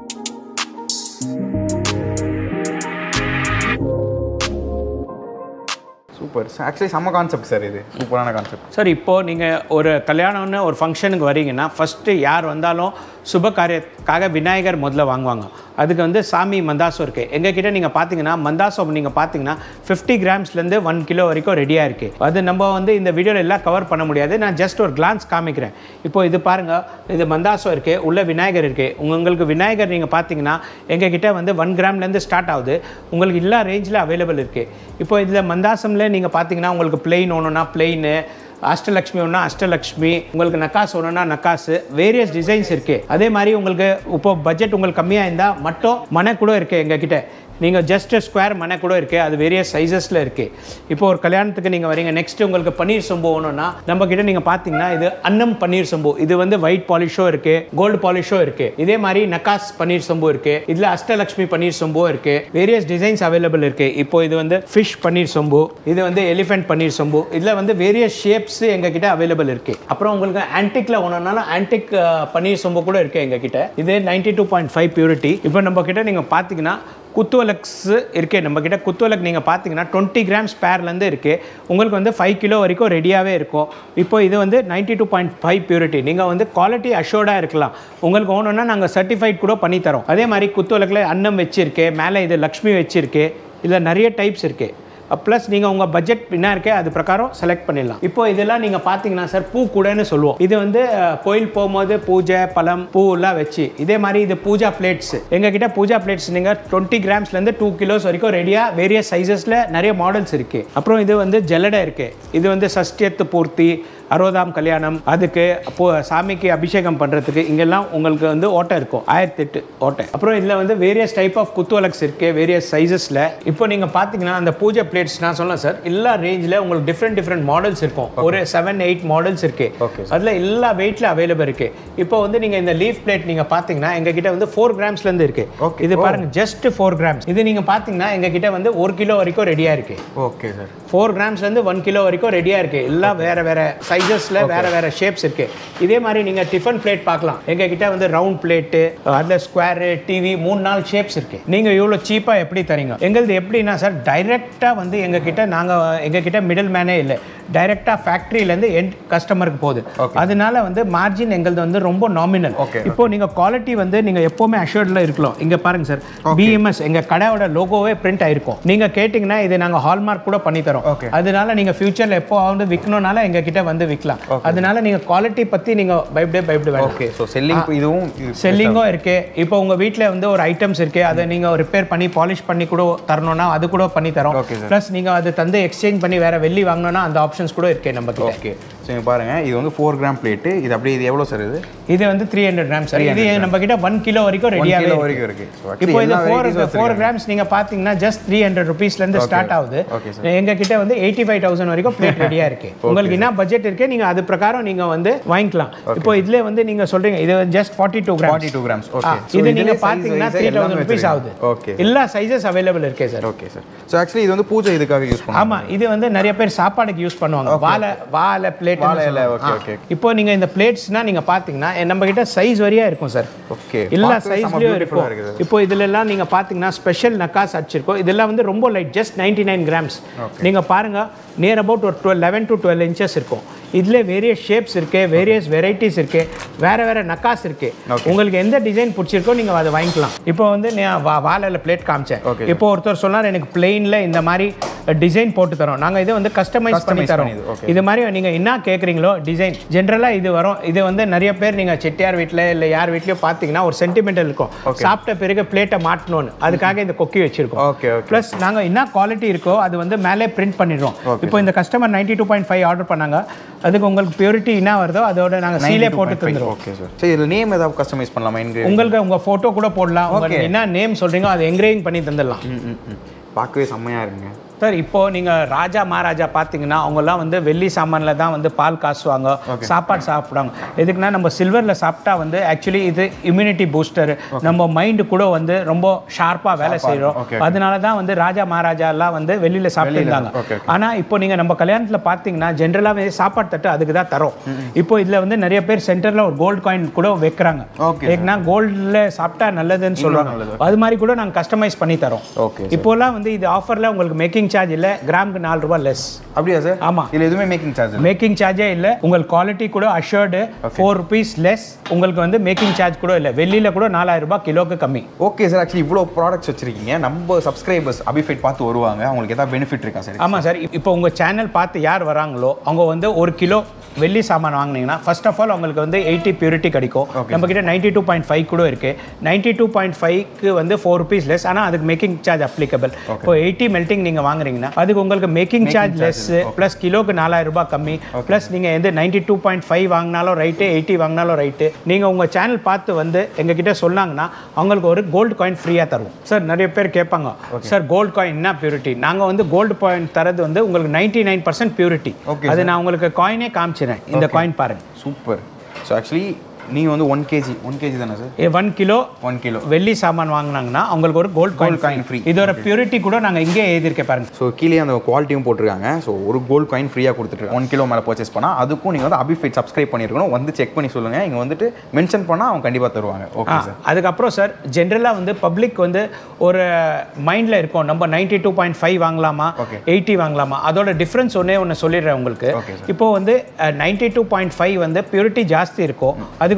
சூப்பர் ஆக்சுவலி செம்ம கான்செப்ட் சார் இது சூப்பரான கான்செப்ட் சார் இப்போ நீங்கள் ஒரு கல்யாணம்னு ஒரு ஃபங்க்ஷனுக்கு வரீங்கன்னா ஃபஸ்ட்டு யார் வந்தாலும் சுப காரியத்துக்காக விநாயகர் முதல்ல வாங்குவாங்க அதுக்கு வந்து சாமி மந்தாசம் இருக்குது எங்ககிட்ட நீங்கள் பார்த்தீங்கன்னா மந்தாசம் நீங்கள் பார்த்தீங்கன்னா ஃபிஃப்டி கிராம்ஸ்லேருந்து ஒன் கிலோ வரைக்கும் ரெடியாக இருக்குது அது நம்ம வந்து இந்த வீடியோவில் எல்லாம் கவர் பண்ண முடியாது நான் ஜஸ்ட் ஒரு கிளான்ஸ் காமிக்கிறேன் இப்போ இது பாருங்கள் இது மந்தாசம் இருக்குது உள்ள விநாயகர் இருக்குது உங்களுக்கு விநாயகர் நீங்கள் பார்த்தீங்கன்னா எங்ககிட்ட வந்து ஒன் கிராம்லேருந்து ஸ்டார்ட் ஆகுது உங்களுக்கு எல்லா ரேஞ்சில் அவைலபிள் இருக்குது இப்போ இதில் மந்தாசம்ல நீங்கள் பார்த்தீங்கன்னா உங்களுக்கு பிளெயின் ஒன்றுனா பிளெயின் அஷ்டலக்ஷ்மி ஒன்றா அஷ்டலக்ஷ்மி உங்களுக்கு நக்காஸ் ஒன்றுனா நக்காசு வேரியஸ் டிசைன்ஸ் இருக்குது அதே மாதிரி உங்களுக்கு இப்போ பட்ஜெட் உங்களுக்கு கம்மியாக இருந்தால் மட்டும் மனை கூட இருக்குது எங்ககிட்ட நீங்கள் ஜஸ்ட் ஸ்கொயர் மனை கூட இருக்குது அது வேரியஸ் சைஸஸில் இருக்குது இப்போ ஒரு கல்யாணத்துக்கு நீங்கள் வரீங்க நெக்ஸ்ட் உங்களுக்கு பன்னீர் சொம்பு வேணும்னா நம்ம கிட்ட நீங்கள் பார்த்தீங்கன்னா இது அன்னம் பன்னீர் சொம்பு இது வந்து ஒயிட் பாலிஷோ இருக்குது கோல்டு பாலிஷோ இருக்குது இதே மாதிரி நக்காஸ் பன்னீர் சொம்பு இருக்குது இதில் அஷ்டலக்ஷ்மி பன்னீர் சொம்பு இருக்குது வேரியஸ் டிசைன்ஸ் அவைலபிள் இருக்குது இப்போ இது வந்து ஃபிஷ் பன்னீர் சொம்பு இது வந்து எலிஃபென்ட் பன்னீர் சொம்பு இதில் வந்து வேரியஸ் ஷேப்ஸ் எங்ககிட்ட அவைலபிள் இருக்குது அப்புறம் உங்களுக்கு ஆன்டிக்கில் ஒன்றுனாலும் ஆன்டிக் பன்னீர் சொம்பு கூட இருக்குது எங்ககிட்ட இது ninety two point five purity இப்போ நம்ம கிட்ட நீங்கள் பார்த்தீங்கன்னா குத்துவலக்ஸ் இருக்கே நம்ம கிட்ட குத்துவலக் நீங்கள் பார்த்தீங்கன்னா டுவெண்ட்டி கிராம்ஸ் பேர்லேருந்து இருக்குது உங்களுக்கு வந்து ஃபைவ் கிலோ வரைக்கும் ரெடியாகவே இருக்கும் இப்போ இது வந்து ninety two point five purity நீங்கள் வந்து குவாலிட்டி அஷோர்டாக இருக்கலாம் உங்களுக்கு வேணும்னா நாங்கள் சர்டிஃபைட் கூட பண்ணி தரோம் அதே மாதிரி குத்துவலக்கில் அன்னம் வச்சிருக்கு மேலே இது லக்ஷ்மி வச்சிருக்கு இதில் நிறைய டைப்ஸ் இருக்குது ப்ளஸ் நீங்கள் உங்கள் பட்ஜெட் என்ன இருக்கே அது பிரகாரம் செலக்ட் பண்ணிடலாம் இப்போ இதெல்லாம் நீங்கள் பார்த்தீங்கன்னா சார் பூ கூடைன்னு சொல்லுவோம் இது வந்து அஹ், கோயில் போகும்போது பூஜை பழம் பூ எல்லாம் வச்சு இதே மாதிரி இது பூஜா பிளேட்ஸ் எங்ககிட்ட பூஜா பிளேட்ஸ் நீங்கள் டுவெண்ட்டி கிராம்ஸ்லேருந்து டூ கிலோஸ் வரைக்கும் ரெடியாக வேரியஸ் சைஸஸில் நிறைய மாடல்ஸ் இருக்குது அப்புறம் இது வந்து ஜல்லடை இருக்குது இது வந்து சஷ்டியத்து பூர்த்தி அறுபதாம் கல்யாணம் அதுக்கு அப்போ சாமிக்கு அபிஷேகம் பண்ணுறதுக்கு இங்கெல்லாம் உங்களுக்கு வந்து ஓட்டை இருக்கும் ஆயிரத்தி எட்டு ஓட்டை அப்புறம் இதில் வந்து வேரியஸ் டைப் ஆஃப் குத்துவலக்ஸ் இருக்குது வேரியஸ் சைஸஸில் இப்போ நீங்கள் பார்த்தீங்கன்னா அந்த பூஜை பிளேட்ஸ் நான் சொல்லலாம் சார் எல்லா ரேஞ்சில் உங்களுக்கு டிஃப்ரெண்ட் டிஃப்ரெண்ட் மாடல்ஸ் இருக்கும் ஒரு செவன் எயிட் மாடல்ஸ் இருக்கு Okay, அதில் எல்லா வெயிட்டில் அவைலபிள் இருக்கு இப்போ வந்து நீங்கள் இந்த லீஃப் பிளேட் நீங்கள் பார்த்தீங்கன்னா எங்ககிட்ட வந்து ஃபோர் கிராம்ஸ்லேருந்து இருக்கு Okay. இது பாருங்க ஜஸ்ட் ஃபோர் கிராம்ஸ் இது நீங்கள் பார்த்தீங்கன்னா எங்ககிட்ட வந்து ஒரு கிலோ வரைக்கும் ரெடியாக இருக்கு ஓகே சார் ஃபோர் கிராம்ஸ்லேருந்து ஒன் கிலோ வரைக்கும் ரெடியாக இருக்குது எல்லாம் வேறு வேறு சைஸஸில் வேறு வேறு ஷேப்ஸ் இருக்குது இதே மாதிரி நீங்கள் டிஃபன் பிளேட் பார்க்கலாம் எங்கள் கிட்ட வந்து ரவுண்ட் பிளேட்டு அதில் ஸ்கொயரு டிவி மூணு நாலு ஷேப்ஸ் இருக்குது நீங்கள் இவ்வளோ சீப்பாக எப்படி தரீங்க எங்களுது எப்படின்னா சார் டைரெக்டாக வந்து எங்கள் கிட்ட நாங்கள் எங்கள் கிட்ட மிடில் மேனே இல்லை டைரெக்டாக ஃபேக்ட்ரியிலேருந்து எண்ட் கஸ்டமருக்கு போகுது அதனால வந்து மார்ஜின் எங்களுது வந்து ரொம்ப நாமினல் Okay, இப்போ நீங்கள் குவாலிட்டி வந்து நீங்கள் எப்போவுமே அஷூர்டில் இருக்கலாம் இங்கே பாருங்க சார் பிஎம்எஸ் எங்கள் கடையோட லோகோவே பிரிண்ட் ஆயிருக்கும் நீங்கள் கேட்டிங்கன்னா இது நாங்கள் ஹால்மார்க் கூட பண்ணி தரோம் Okay. அதனால நீங்க ஃபியூச்சர்ல எப்போ வந்து விற்கணும்னால எங்க கிட்ட வந்து விற்கலாம் அதனால நீங்க குவாலிட்டி பத்தி நீங்க பயப்படே பயப்பட வேண்டாம் ஓகே ஸோ செல்லிங் இதுவும் இது செல்லிங்கும் இருக்கு இப்போ உங்க வீட்ல வந்து ஒரு ஐட்டம்ஸ் இருக்கு அதை நீங்க ரிப்பேர் பண்ணி பாலிஷ் பண்ணி கூட தரணும்னா அது கூட பண்ணி தரோம் Okay, sir. ப்ளஸ் நீங்க அது தந்து எக்ஸ்சேஞ்ச் பண்ணி வேற வெள்ளி வாங்கணும்னா அந்த ஆப்ஷன்ஸ் கூட இருக்கு நம்ம கிட்ட ஓகே ஸோ இங்க பாருங்க இது வந்து ஃபோர் கிராம் பிளேட்டு இது அப்படியே இது எவ்வளோ சார் இது இது வந்து த்ரீ ஹண்ட்ரட் கிராம் சார் இது நம்ம கிட்ட ஒன் கிலோ வரைக்கும் ரெடியாவே கிலோ இருக்கு வரைக்கும் இருக்கு ஸோ இப்போ இது ஃபோர் ஃபோர் ஃபோர் கிராம்ஸ் நீங்க பாத்தீங்கன்னா ஜஸ்ட் த்ரீ ஹண்ட்ரட் ருபீஸ்ல இருந்து ஸ்டார்ட் ஆகுது Okay, எங்க கிட்ட வந்து எயிட்டி ஃபைவ் தௌசண்ட் வரைக்கும் பிளேட் ரெடியா இருக்கு உங்களுக்கு என்ன பட்ஜெட் இருக்கு நீங்க அது பிரகாரம் நீங்க வந்து வாங்கிக்கலாம் இப்போ இதுல வந்து நீங்க சொல்றீங்க இது just forty two gram forty two grams okay இது நீங்க பாத்தீங்கன்னா த்ரீ தௌசண்ட் ருபீஸ் ஆகுது ஓகே எல்லா சைஸஸ் அவைலபிள் இருக்கே sir okay sir so actually இது வந்து பூஜை இதுக்காக யூஸ் பண்ணுவோம் ஆமா இது வந்து நிறைய பேர் சாப்பாடுக்கு யூஸ் பண்ணுவாங்க வாழை வாழை பிளேட் வாழை இலை, okay, okay. இப்போ நீங்க இந்த பிளேட்ஸ்னா நீங்க பாத்தீங்கன்னா நம்ம கிட்ட சைஸ் வரியா இருக்கும் சார் ஓகே எல்லா பார்க்கவே செம்ம சைஸ்லயும் beautiful-ஆ இருக்கும் இருக்குது இப்போ இதுல எல்லாம் நீங்க பாத்தீங்கன்னா ஸ்பெஷல் நக்காஸ் அடிச்சிருக்கோம் இதெல்லாம் வந்து ரொம்ப light just ninety nine grams நீங்க பாருங்க நியர் அபவுட் ஒரு twelve eleven to twelve inches இருக்கும் இதுல வேரியஸ் ஷேப்ஸ் இருக்கு வேரியஸ் வெரைட்டிஸ் இருக்கு வேற வேற நக்காஸ் இருக்கு உங்களுக்கு எந்த டிசைன் பிடிச்சிருக்கோ நீங்க அதை வாங்கிக்கலாம் இப்போ வந்து நான் வா- வாழையில பிளேட் காமிச்சேன் Okay. இப்போ ஒருத்தர் சொன்னார் எனக்கு பிளெயின்ல இந்த மாதிரி டிசைன் போட்டு தரோம் நாங்க இதை வந்து கஸ்டமைஸ் பண்ணி Customize தரோம் பண்ணி இது, okay. இது மாதிரி நீங்க என்ன கேக்குறீங்களோ டிசைன் ஜென்ரலா இது வரும் இது வந்து நிறைய பேர் நீங்க செட்டியார் வீட்ல இல்ல யார் வீட்லயோ பாத்தீங்கன்னா ஒரு சென்டிமெண்டல் இருக்கும் சாப்பிட்ட பிறகு பிளேட்டை மாட்டணும்னு அதுக்காக இந்த கொக்கி வச்சிருக்கோம் ஓகே ஓகே ப்ளஸ் நாங்கள் என்ன குவாலிட்டி இருக்கோ அது வந்து மேலே பிரிண்ட் பண்ணிடுறோம் இப்போ இந்த customer ninety two point five order பண்ணாங்க அதுக்கு உங்களுக்கு பியூரிட்டி என்ன வருதோ அதோட நாங்கள் சீலே போட்டு தந்துடுவோம் ஓகே சார் சரி இதில் நேம் ஏதாவது கஸ்டமைஸ் பண்ணலாமா எங்க உங்களுக்கு உங்க போட்டோ கூட போடலாம் உங்களுக்கு என்ன நேம் சொல்றீங்களோ அதை என்கிரேவிங் பண்ணி தந்துடலாம் ம், ம், ம். பார்க்கவே செம்மையா இருக்குங்க சார் இப்போ நீங்க ராஜா மகாராஜா பார்த்தீங்கன்னா அவங்கெல்லாம் வந்து வெள்ளி சாமான்ல தான் வந்து பால் காசுவாங்க சாப்பாடு சாப்பிடுவாங்க எதுக்குன்னா நம்ம சில்வர்ல சாப்பிட்டா வந்து ஆக்சுவலி இது இம்யூனிட்டி பூஸ்டர் நம்ம மைண்டு கூட வந்து ரொம்ப ஷார்ப்பா வேலை செய்கிறோம் okay, அதனால தான் வந்து ராஜா மகாராஜா எல்லாம் வந்து வெளியில சாப்பிட்டு இருந்தாங்க okay, ஆனா இப்போ நீங்க நம்ம கல்யாணத்துல பார்த்தீங்கன்னா ஜென்ரலாகவே சாப்பாடு தட்டு அதுக்கு தான் தரோம் இப்போ இதுல வந்து நிறைய பேர் சென்டர்ல ஒரு கோல்டு காயின் கூட வைக்கிறாங்க Okay, ஏன்னா கோல்டில் சாப்பிட்டா நல்லதுன்னு சொல்றாங்க அது மாதிரி கூட நாங்க கஸ்டமைஸ் பண்ணி தரோம் ஓகே இப்போலாம் வந்து இது ஆஃபர்ல உங்களுக்கு மேக்கிங் சார்ஜ் இல்ல கிராமுக்கு நாலு ரூபாய் லெஸ் அப்படியா சார் ஆமா. இதில் எதுவுமே மேக்கிங் சார்ஜ் மேக்கிங் சார்ஜே இல்ல உங்களுக்கு குவாலிட்டி கூட அஷர்டு ஃபோர் ருபீஸ் லெஸ் உங்களுக்கு வந்து மேக்கிங் சார்ஜ் கூட இல்ல வெளியில கூட நாலாயிரம் ரூபாய் கிலோக்கு கம்மி ஓகே சார் ஆக்சுவலி இவ்வளோ ப்ராடக்ட்ஸ் வச்சிருக்கீங்க நம்ம சப்ஸ்கிரைபர்ஸ் அபிஃபைட் பார்த்து வருவாங்க அவங்களுக்கு ஏதாவது பெனிஃபிட் இருக்கா சார் ஆமா சார் இப்போ உங்க சேனல் பார்த்து யார் வராங்களோ அவங்க வந்து ஒரு கிலோ வெள்ளி சாமான் வாங்குனீங்கன்னா ஃபர்ஸ்ட் ஆஃப் ஆல் உங்களுக்கு வந்து எயிட்டி பியூரிட்டி கிடைக்கும் நம்ம கிட்ட நைன்டி டூ பாயிண்ட் ஃபைவ் கூட இருக்கு நைன்டி டூ பாயிண்ட் ஃபைவ்க்கு வந்து ஃபோர் ருபீஸ் லெஸ் ஆனால் அதுக்கு மேக்கிங் சார்ஜ் அப்ளிகபிள் இப்போ எயிட்டி மெல்டிங் நீங்கள் வாங்குறீங்கன்னா அதுக்கு உங்களுக்கு மேக்கிங் சார்ஜ் லெஸ் ப்ளஸ் கிலோக்கு நாலாயிரம் ரூபாய் கம்மி ப்ளஸ் நீங்கள் எந்த நைன்டி டூ பாயிண்ட் ஃபைவ் வாங்கினாலும் ரைட்டு எயிட்டி வாங்கினாலும் ரைட்டு நீங்கள் உங்கள் சேனல் பார்த்து வந்து எங்ககிட்ட சொன்னாங்கன்னா அவங்களுக்கு ஒரு கோல்டு காயின் ஃப்ரீயாக தருவோம் சார் நிறைய பேர் கேட்பாங்க சார் கோல்டு காயின் என்ன பியூரிட்டி நாங்கள் வந்து கோல்டு பாயிண்ட் தரது வந்து உங்களுக்கு ninety nine percent purity Okay, அது நான் உங்களுக்கு காயினே காமிச்சிடுறேன் இந்த காயின் பாருங்க சூப்பர் ஸோ ஆக்சுவலி நீங்கள் வந்து ஒன் கேஜி ஒன் கேஜி தானே sir one kilo one kilo வெள்ளி சாமான் வாங்கினாங்கன்னா அவங்களுக்கு ஒரு கோல்டு காயின் coin free. இதோட பியூரிட்டி கூட நாங்கள் இங்கே எழுதியிருக்கேன் பாருங்க ஸோ கீழே அந்த குவாலிட்டியும் போட்டிருக்காங்க ஸோ ஒரு கோல்டு காயின் ஃப்ரீயாக கொடுத்துட்டு ஒன் கிலோ மேலே பர்ச்சேஸ் பண்ணால் அதுக்கும் நீங்கள் வந்து அபிஃபைட் சப்ஸ்கிரைப் பண்ணியிருக்கணும் வந்து செக் பண்ணி சொல்லுங்கள் இங்கே வந்துட்டு மென்ஷன் பண்ணால் அவங்க கண்டிப்பாக தருவாங்க ஓகே ஆ, சார் அதுக்கப்புறம் சார் ஜென்ரலாக வந்து பப்ளிக் வந்து ஒரு மைண்டில் இருக்கும் நம்ம நைன்டி டூ பாயிண்ட் ஃபைவ் வாங்கலாமா Okay. எயிட்டி வாங்கலாமா அதோட டிஃப்ரென்ஸ் ஒன்றே ஒன்று சொல்லிடுறேன் உங்களுக்கு Okay, sir. இப்போ வந்து நைன்டி டூ பாயிண்ட் ஃபைவ் வந்து பியூரிட்டி ஜாஸ்தி இருக்கும் அதுக்கு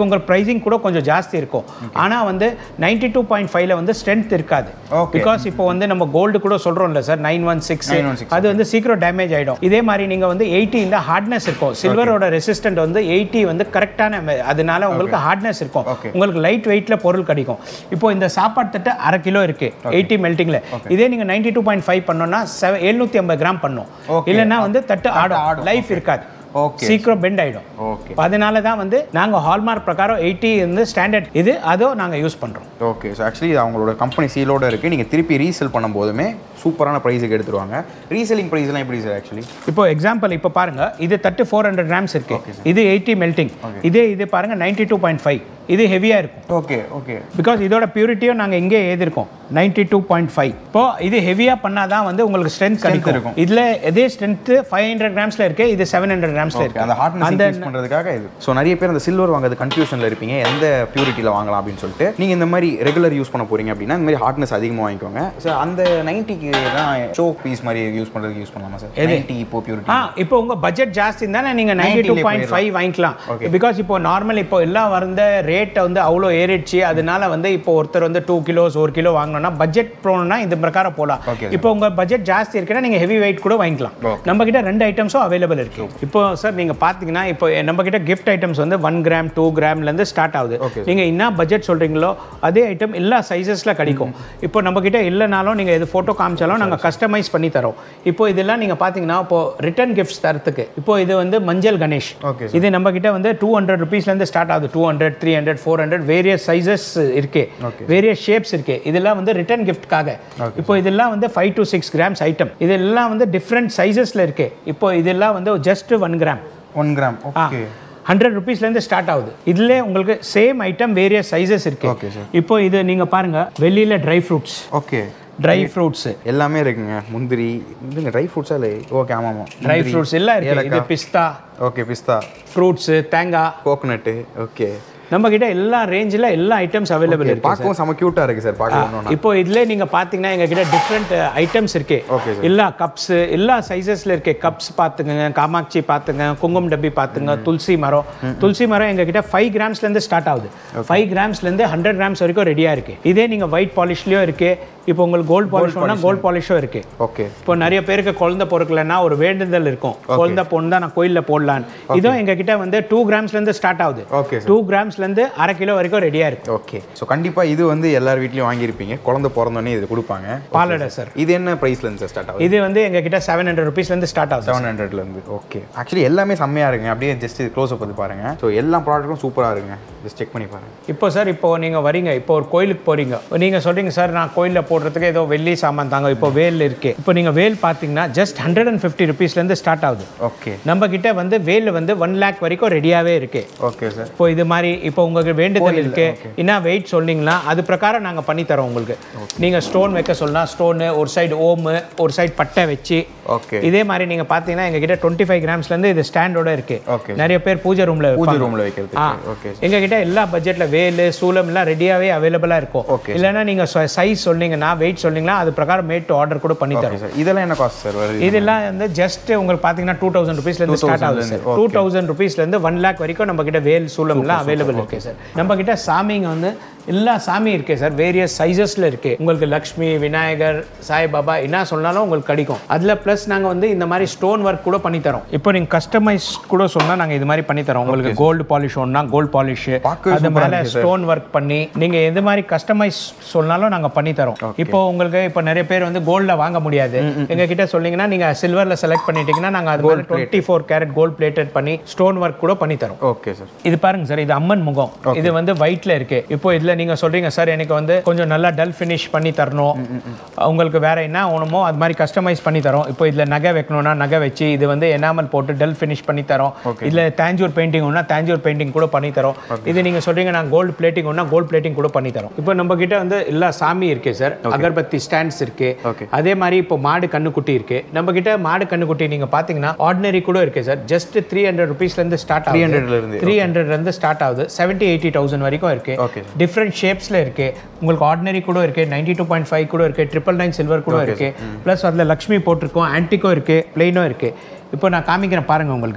இதுக்கு உங்கள் ப்ரைஸிங் கூட கொஞ்சம் ஜாஸ்தி இருக்கும் ஆனால் வந்து நைன்டி டூ பாயிண்ட் ஃபைவ்ல வந்து ஸ்ட்ரென்த் இருக்காது Okay. பிகாஸ் இப்போ வந்து நம்ம கோல்டு கூட சொல்கிறோம்ல சார் நைன் ஒன் சிக்ஸ் 916. அது வந்து சீக்கிரம் டேமேஜ் ஆகிடும் இதே மாதிரி நீங்கள் வந்து எயிட்டியில் ஹார்ட்னஸ் இருக்கும் சில்வரோட ரெசிஸ்டன்ட் வந்து எயிட்டி வந்து கரெக்டான அதனால உங்களுக்கு ஹார்ட்னஸ் இருக்கும் Okay. உங்களுக்கு லைட் வெயிட்ல பொருள் கிடைக்கும் இப்போ இந்த சாப்பாடு தட்டு அரை கிலோ இருக்கு எயிட்டி மெல்டிங்ல இதே நீங்க நைன்டி டூ பாயிண்ட் ஃபைவ் பண்ணோம்னா எழுநூத்தி ஐம்பது கிராம் பண்ணும் Okay. இல்லைன்னா வந்து தட்டு ஆடும் ஆடும். லைஃப் இருக்காது Okay. சீக்கிரம் பெண்ட் ஆயிடும் ஓகே அதனால தான் வந்து நாங்க ஹால்மார்க் பிரகாரம் எயிட்டி வந்து ஸ்டாண்டர்ட் இது அதோ நாங்க யூஸ் பண்றோம் ஓகே ஸோ ஆக்சுவலி இது அவங்களோட கம்பெனி சீலோட இருக்குது நீங்கள் திருப்பி ரீசேல் பண்ணும்போதுமே சூப்பரான ப்ரைஸுக்கு எடுத்துருவாங்க ரீசெல்லிங் ப்ரைஸ்லாம் எப்படி சார் ஆக்சுவலி இப்போ எக்ஸாம்பிள் இப்போ பாருங்க இது தட்டு ஃபோர் ஹண்ட்ரட் கிராம்ஸ் இருக்கு இது எயிட்டி மெல்டிங் இதே இது பாருங்க நைன்டி டூ பாயிண்ட் ஃபைவ் இது ஹெவியா இருக்கும் ஓகே ஓகே பிகாஸ் இதோட பியூரிட்டியும் நாங்கள் இங்கே எழுதிருக்கோம் நைன்டி டூ பாயிண்ட் ஃபைவ் இப்போ இது ஹெவியாக பண்ணாதான் வந்து உங்களுக்கு ஸ்ட்ரென்த் கிடைக்கும் இருக்கும். இதில் இதே ஸ்ட்ரென்த் ஃபைவ் ஹண்ட்ரட் கிராம்ஸில் இருக்கு இது செவன் ஹண்ட்ரட் கிராம்ஸில் இருக்கு அந்த ஹார்ட்னஸ் அந்த இன்க்ரீஸ் பண்ணுறதுக்காக இது ஸோ நிறைய பேர் அந்த சில்வர் வாங்குறது கன்ஃபியூஷனில் இருப்பீங்க எந்த பியூரிட்டியில் வாங்கலாம் அப்படின்னு சொல்லிட்டு நீங்கள் இந்த மாதிரி ரெகுலர் யூஸ் பண்ண போறீங்க அப்படின்னா இந்த மாதிரி ஹார்ட்னஸ் அதிகமாக வாங்கிக்கோங்க ஸோ அந்த நைன்ட்டிக்கு தான் ஷோ பீஸ் மாதிரி யூஸ் பண்ணுறதுக்கு யூஸ் பண்ணலாமா சார் நைன்ட்டி இப்போ பியூரிட்டி ஆ இப்போ உங்க பட்ஜெட் ஜாஸ்தி இருந்தால் நீங்கள் 90 நைன்டி டூ லே பாயிண்ட் ஃபைவ் வாங்கிக்கலாம் Okay. பிகாஸ் இப்போ நார்மல் இப்போ எல்லாம் வந்த ரேட்டை வந்து அவ்வளோ ஏறிடுச்சு அதனால வந்து இப்போ ஒருத்தர் வந்து டூ கிலோஸ் ஒரு கிலோ வாங்கணும்னா பட்ஜெட் போகணும்னா இந்த பிரகாரம் போகலாம் Okay, இப்போ உங்க பட்ஜெட் ஜாஸ்தி இருக்குன்னா நீங்க ஹெவி வெயிட் கூட வாங்கிக்கலாம் Okay. நம்ம கிட்ட ரெண்டு ஐட்டம்ஸும் அவைலபிள் இருக்கு இப்போ சார் நீங்க பாத்தீங்கன்னா இப்போ நம்ம கிட்ட கிஃப்ட் ஐட்டம்ஸ் வந்து ஒன் கிராம் டூ கிராம்ல இருந்து ஸ்டார்ட் ஆகுது Okay. நீங்க என்ன பட்ஜெட் சொல்றீங்களோ அதே ஐட்டம் எல்லா சைஸஸ்ல கிடைக்கும் இப்போ நம்ம கிட்ட இல்லைனாலும் நீங்க இது போட்டோ காமிச்சாலும் நாங்க கஸ்டமைஸ் பண்ணி தரோம் இப்போ இதெல்லாம் நீங்க பாத்தீங்கன்னா இப்போ ரிட்டர்ன் கிஃப்ட்ஸ் தரத்துக்கு இப்போ இது வந்து மஞ்சள் கணேஷ் Okay, இது நம்ம கிட்ட வந்து டூ ஹண்ட்ரட் ருபீஸ்லேருந்து ஸ்டார்ட் ஆகுது two hundred three hundred four hundred various sizes இருக்கு Okay. வேரியஸ் ஷேப்ஸ் இருக்கு இதெல்லாம் வந்து ரிட்டர்ன் கிஃப்ட்காக இப்போ இதெல்லாம் வந்து five to six grams item இதெல்லாம் வந்து டிஃப்ரெண்ட் சைஸஸ்ல இருக்கு இப்போ இதெல்லாம் வந்து just one gram one gram okay hundred ருபீஸ்லேருந்து ஸ்டார்ட் ஆகுது இதுல உங்களுக்கு சேம் ஐட்டம் வேரியஸ் சைஸஸ் இருக்கு Okay, sir. இப்போ இது நீங்க பாருங்க வெளியில dry fruits okay dry fruits எல்லாமே இருக்குங்க முந்திரி இதுங்க ட்ரை ஃப்ரூட்ஸா இல்லை ஓகே ஆமாம் ஆமாம் ட்ரை ஃப்ரூட்ஸ் எல்லாம் இருக்கு இது பிஸ்தா ஓகே பிஸ்தா ஃப்ரூட்ஸ் தேங்காய் கோகனட்டு ஓகே நம்ம கிட்ட எல்லா ரேஞ்சில் எல்லா ஐட்டம்ஸ் அவைலபிள் இருக்கு பார்க்கவும் செம க்யூட்டாக இருக்குது சார் பார்க்கணும் இப்போ இதுல நீங்க பாத்தீங்கன்னா எங்க கிட்ட டிஃப்ரெண்ட் ஐட்டம்ஸ் இருக்கு Okay, sir. எல்லா கப்ஸ் எல்லா சைஸஸ்ல இருக்கு கப்ஸ் பாத்துங்க காமாட்சி பாத்துங்க குங்குமம் டப்பி பாத்துங்க துளசி மரம் துளசி மரம் எங்க கிட்ட ஃபைவ் கிராம்ஸ்ல இருந்து ஸ்டார்ட் ஆகுது ஃபைவ் கிராம்ஸ்ல இருந்து ஹண்ட்ரட் கிராம்ஸ் வரைக்கும் ரெடியா இருக்கு இதே நீங்க ஒயிட் பாலிஷ்லயும் இருக்கு இப்போ உங்களுக்கு கோல்ட் பாலிஷ்னா கோல்ட் பாலிஷும் இருக்கு ஓகே இப்போ நிறைய பேருக்கு குழந்தை பொறுக்கலன்னா ஒரு வேண்டுதல் இருக்கும் குழந்தை பொண்ணு தான் நான் கோயிலில் போடலான்னு இதுவும் எங்க கிட்ட வந்து டூ கிராம்ஸ்ல இருந்து ஸ்டார்ட் ஆகுது ஓகே சார் டூ கிராம்ஸ்ல இருந்து அரை கிலோ வரைக்கும் ரெடியா இருக்கு ஓகே ஸோ கண்டிப்பாக இது வந்து எல்லார் வீட்லையும் வாங்கியிருப்பீங்க குழந்தை பிறந்தோடனே இது கொடுப்பாங்க பாலடை சார் இது என்ன ப்ரைஸ்லேருந்து சார் ஸ்டார்ட் ஆகுது இது வந்து எங்க கிட்ட செவன் ஹண்ட்ரட் ருபீஸ்லேருந்து ஸ்டார்ட் ஆகுது செவன் ஹண்ட்ரட்லேருந்து ஓகே ஆக்சுவலி எல்லாமே செம்மையாக இருக்குங்க அப்படியே ஜஸ்ட் இது க்ளோஸ் அப் வந்து பாருங்க ஸோ எல்லா ப்ராடக்ட்டும் சூப்பராக இருக்குங்க ஜஸ்ட் செக் பண்ணி பாருங்க இப்போ சார் இப்போ நீங்க வரீங்க இப்போ ஒரு கோயிலுக்கு போறீங்க நீங்க சொல்றீங்க சார் நான் கோயிலில் போடுறதுக்கு ஏதோ வெள்ளி சாமான் தாங்க இப்போ வேல் இருக்கு இப்போ நீங்க வேல் பார்த்தீங்கன்னா ஜஸ்ட் ஹண்ட்ரட் அண்ட் ஃபிஃப்டி ருபீஸ்லேருந்து ஸ்டார்ட் ஆகுது ஓகே நம்ம கிட்ட வந்து வேல் வந்து ஒன் லேக் வரைக்கும் ரெடியாவே இருக்கு ஓகே சார் இப்போ இது மாதிரி இப்போ உங்களுக்கு வேண்டுதல் இருக்கு என்ன வெயிட் சொன்னீங்கன்னா அது பிரகாரம் நாங்கள் பண்ணி தரோம் உங்களுக்கு நீங்க ஸ்டோன் வைக்க சொன்னா ஸ்டோனு ஒரு சைடு ஓமு ஒரு சைடு பட்டை வச்சு ஓகே இதே மாதிரி நீங்க பார்த்தீங்கன்னா எங்க கிட்ட டுவெண்ட்டி ஃபைவ் கிராம்ஸ்லேருந்து இது ஸ்டாண்டோட இருக்கு Okay. நிறைய பேர் பூஜை ரூம்ல பூஜை ரூமில் வைக்கிறதுக்கு ஓகே எங்க கிட்ட எல்லா பட்ஜெட்ல வேலு சூலம் எல்லாம் ரெடியாவே அவைலபிளா இருக்கும் Okay, இல்லைன்னா நீங்க சைஸ் சொன்னீங்கன்னா வெயிட் சொன்னீங்கன்னா அது பிரகாரம் மேட் டு ஆர்டர் கூட பண்ணி தரோம் ஓகே சார் இதெல்லாம் என்ன காஸ்ட் சார் வருது இதெல்லாம் வந்து ஜஸ்ட் உங்களுக்கு பாத்தீங்கன்னா டூ தௌசண்ட் ருபீஸ்ல இருந்து ஸ்டார்ட் ஆகுது சார் டூ தௌசண்ட் ருபீஸ்ல இருந்து ஒன் லேக் வரைக்கும் நம்ம கிட்ட வேல் சூலம் எல்லாம் அவைலபிள் இருக்கு சார் நம்ம கிட்ட சாமிங்க வந்து எல்லா சாமி இருக்கு சார் வேரியஸ் சைஸஸ்ல இருக்கு உங்களுக்கு லக்ஷ்மி விநாயகர் சாய்பாபா என்ன சொன்னாலும் உங்களுக்கு கிடைக்கும் அதுல பிளஸ் நாங்க வந்து இந்த மாதிரி ஸ்டோன் ஒர்க் கூட பண்ணி தரோம் இப்போ நீங்க கஸ்டமைஸ் கூட சொன்னா நாங்க இது மாதிரி பண்ணி தரோம் உங்களுக்கு கோல்டு பாலிஷ் ஒன்னா கோல்டு பாலிஷ் பார்க்கவே அது சூப்பரா மேல ஸ்டோன் ஒர்க் பண்ணி நீங்க எது மாதிரி கஸ்டமைஸ் சொன்னாலும் நாங்க பண்ணி தரோம் இப்போ உங்களுக்கு இப்போ நிறைய பேர் வந்து கோல்ட்ல வாங்க முடியாது எங்க கிட்ட சொன்னீங்கன்னா நீங்க சில்வர்ல செலக்ட் பண்ணிட்டீங்கன்னா நாங்க அது மாதிரி twenty four carat gold plated பண்ணி ஸ்டோன் ஒர்க் கூட பண்ணி தரோம் ஓகே சார் இது பாருங்க சார் இது அம்மன் முகம் இது வந்து ஒயிட்ல இருக்கு இப்போ இதுல நீங்க சொல்றீங்க சார் எனக்கு வந்து கொஞ்சம் நல்லா டல் ஃபினிஷ் பண்ணி தரணும் உங்களுக்கு வேற என்ன வேணுமோ அது மாதிரி கஸ்டமைஸ் பண்ணி தரோம் இப்போ இதுல நகை வைக்கணும்னா நகை வச்சு இது வந்து எனாமல் போட்டு டல் ஃபினிஷ் பண்ணி தரோம் இதுல தேஞ்சூர் பெயிண்டிங் ஒன்னா தேஞ்சூர் பெயிண்டிங் கூட பண்ணி தரோம் இது நீங்க சொல்றீங்க நான் கோல்டு பிளேட்டிங் ஒன்னா கோல்டு பிளேட்டிங் கூட பண்ணி தரோம் இப்போ நம்ம கிட்ட வந்து எல்லா சாமி இருக்கு சார் அகர்பத்தி ஸ்டாண்ட்ஸ் இருக்கு Okay. அதே மாதிரி இப்போ மாடு கண்ணுக்குட்டி இருக்கு நம்ம கிட்ட மாடு கண்ணுக்குட்டி நீங்க பாத்தீங்கன்னா ஆர்டினரி கூட இருக்கு சார் ஜஸ்ட் த்ரீ ஹண்ட்ரட் ருபீஸ்ல இருந்து ஸ்டார்ட் ஆகுது 300 ல இருந்து, த்ரீ ஹண்ட்ரட்ல இருந்து ஸ்டார்ட் ஆகுது செவன்ட்டி எயிட்டி தௌசண்ட் வரைக்கும் இருக்கு Okay, டிஃப்ரெண்ட் ஷேப்ஸ்ல இருக்கு உங்களுக்கு ஆர்டினரி கூட இருக்கு நைன்டி டூ பாயிண்ட் ஃபைவ் கூட இருக்கு ட்ரிபிள் நைன் சில்வர் கூட இருக்கு ப்ளஸ் அதில் லக்ஷ்மி போட்டிருக்கோம் ஆன்டிக்கோ இருக்கு பிளெயினும் இருக்கு இப்போ நான் காமிக்கிறேன் பாருங்க உங்களுக்கு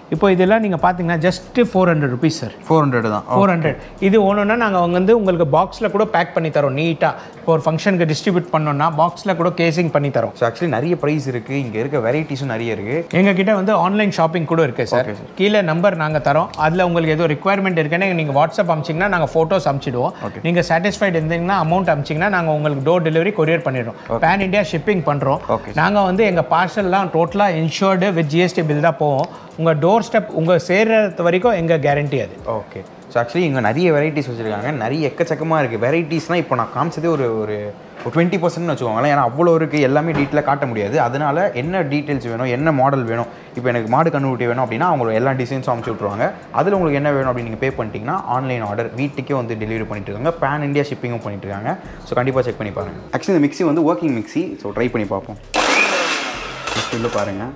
இப்போ இதெல்லாம் நீங்கள் பார்த்தீங்கன்னா just four hundred rupees sir four hundred தான் ஃபோர் ஹண்ட்ரட் இது ஒன்றுனா நாங்கள் அவங்க வந்து உங்களுக்கு பாக்ஸில் கூட பேக் பண்ணி தரோம் நீட்டாக இப்போ ஒரு ஃபங்க்ஷனுக்கு டிஸ்ட்ரிபியூட் பண்ணோம்னா பாக்ஸில் கூட கேசிங் பண்ணி தரோம் ஸோ ஆக்சுவலி நிறைய ப்ரைஸ் இருக்குது இங்கே இருக்க வெரைட்டிஸும் நிறைய இருக்குது எங்ககிட்ட வந்து ஆன்லைன் ஷாப்பிங் கூட இருக்குது சார் கீழே நம்பர் நாங்கள் தரோம் அதில் உங்களுக்கு ஏதோ ரிக்குவயர்மெண்ட் இருக்குன்னா நீங்கள் வாட்ஸ்அப் அமிச்சிங்கன்னா நாங்கள் ஃபோட்டோஸ் அமிச்சிடுவோம் நீங்கள் சாட்டிஸ்ஃபைட் இருந்தீங்கன்னா அமௌண்ட் அமிச்சிங்கன்னா நாங்கள் உங்களுக்கு டோர் டெலிவரி கொரியர் பண்ணிடுறோம் பேன் இந்தியா ஷிப்பிங் பண்ணுறோம் Okay. நாங்கள் வந்து எங்கள் பார்சல்லாம் டோட்டலாக இன்ஷூர்டு வித் ஜிஎஸ்டி பில் தான் போவோம் உங்கள் டோர் ஸ்டெப் உங்கள் சேர்றது வரைக்கும் எங்கள் கேரண்டி அது ஓகே ஸோ ஆக்சுவலி இங்கே நிறைய வெரைட்டிஸ் வச்சுருக்காங்க நிறைய எக்கச்சக்கமாக இருக்குது வெரைட்டிஸ்னால் இப்போ நான் காமிச்சதே ஒரு ஒரு ஒரு டுவெண்ட்டி பர்சன்ட்னு வச்சுக்கோங்களேன் ஏன்னா அவ்வளோ இருக்குது எல்லாமே டீட்டெயிலாக காட்ட முடியாது அதனால என்ன டீட்டெயில்ஸ் வேணும் என்ன மாடல் வேணும் இப்போ எனக்கு மாடு கண்ணுக்குட்டி வேணும் அப்படின்னா அவங்க எல்லா டிசைன்ஸும் அமுச்சு விட்ருவாங்க அதில் உங்களுக்கு என்ன வேணும் அப்படின்னு நீங்கள் பே பண்ணிட்டீங்கன்னா ஆன்லைன் ஆர்டர் வீட்டுக்கே வந்து டெலிவரி பண்ணிட்டு இருக்காங்க பேன் இந்தியா ஷிப்பிங்கும் பண்ணிட்டு இருக்காங்க ஸோ கண்டிப்பாக செக் பண்ணி பாருங்கள் ஆக்சுவலி இந்த மிக்ஸி வந்து ஒர்க்கிங் மிக்ஸி ஸோ ட்ரை பண்ணி பார்ப்போம் உள்ள பாருங்கள்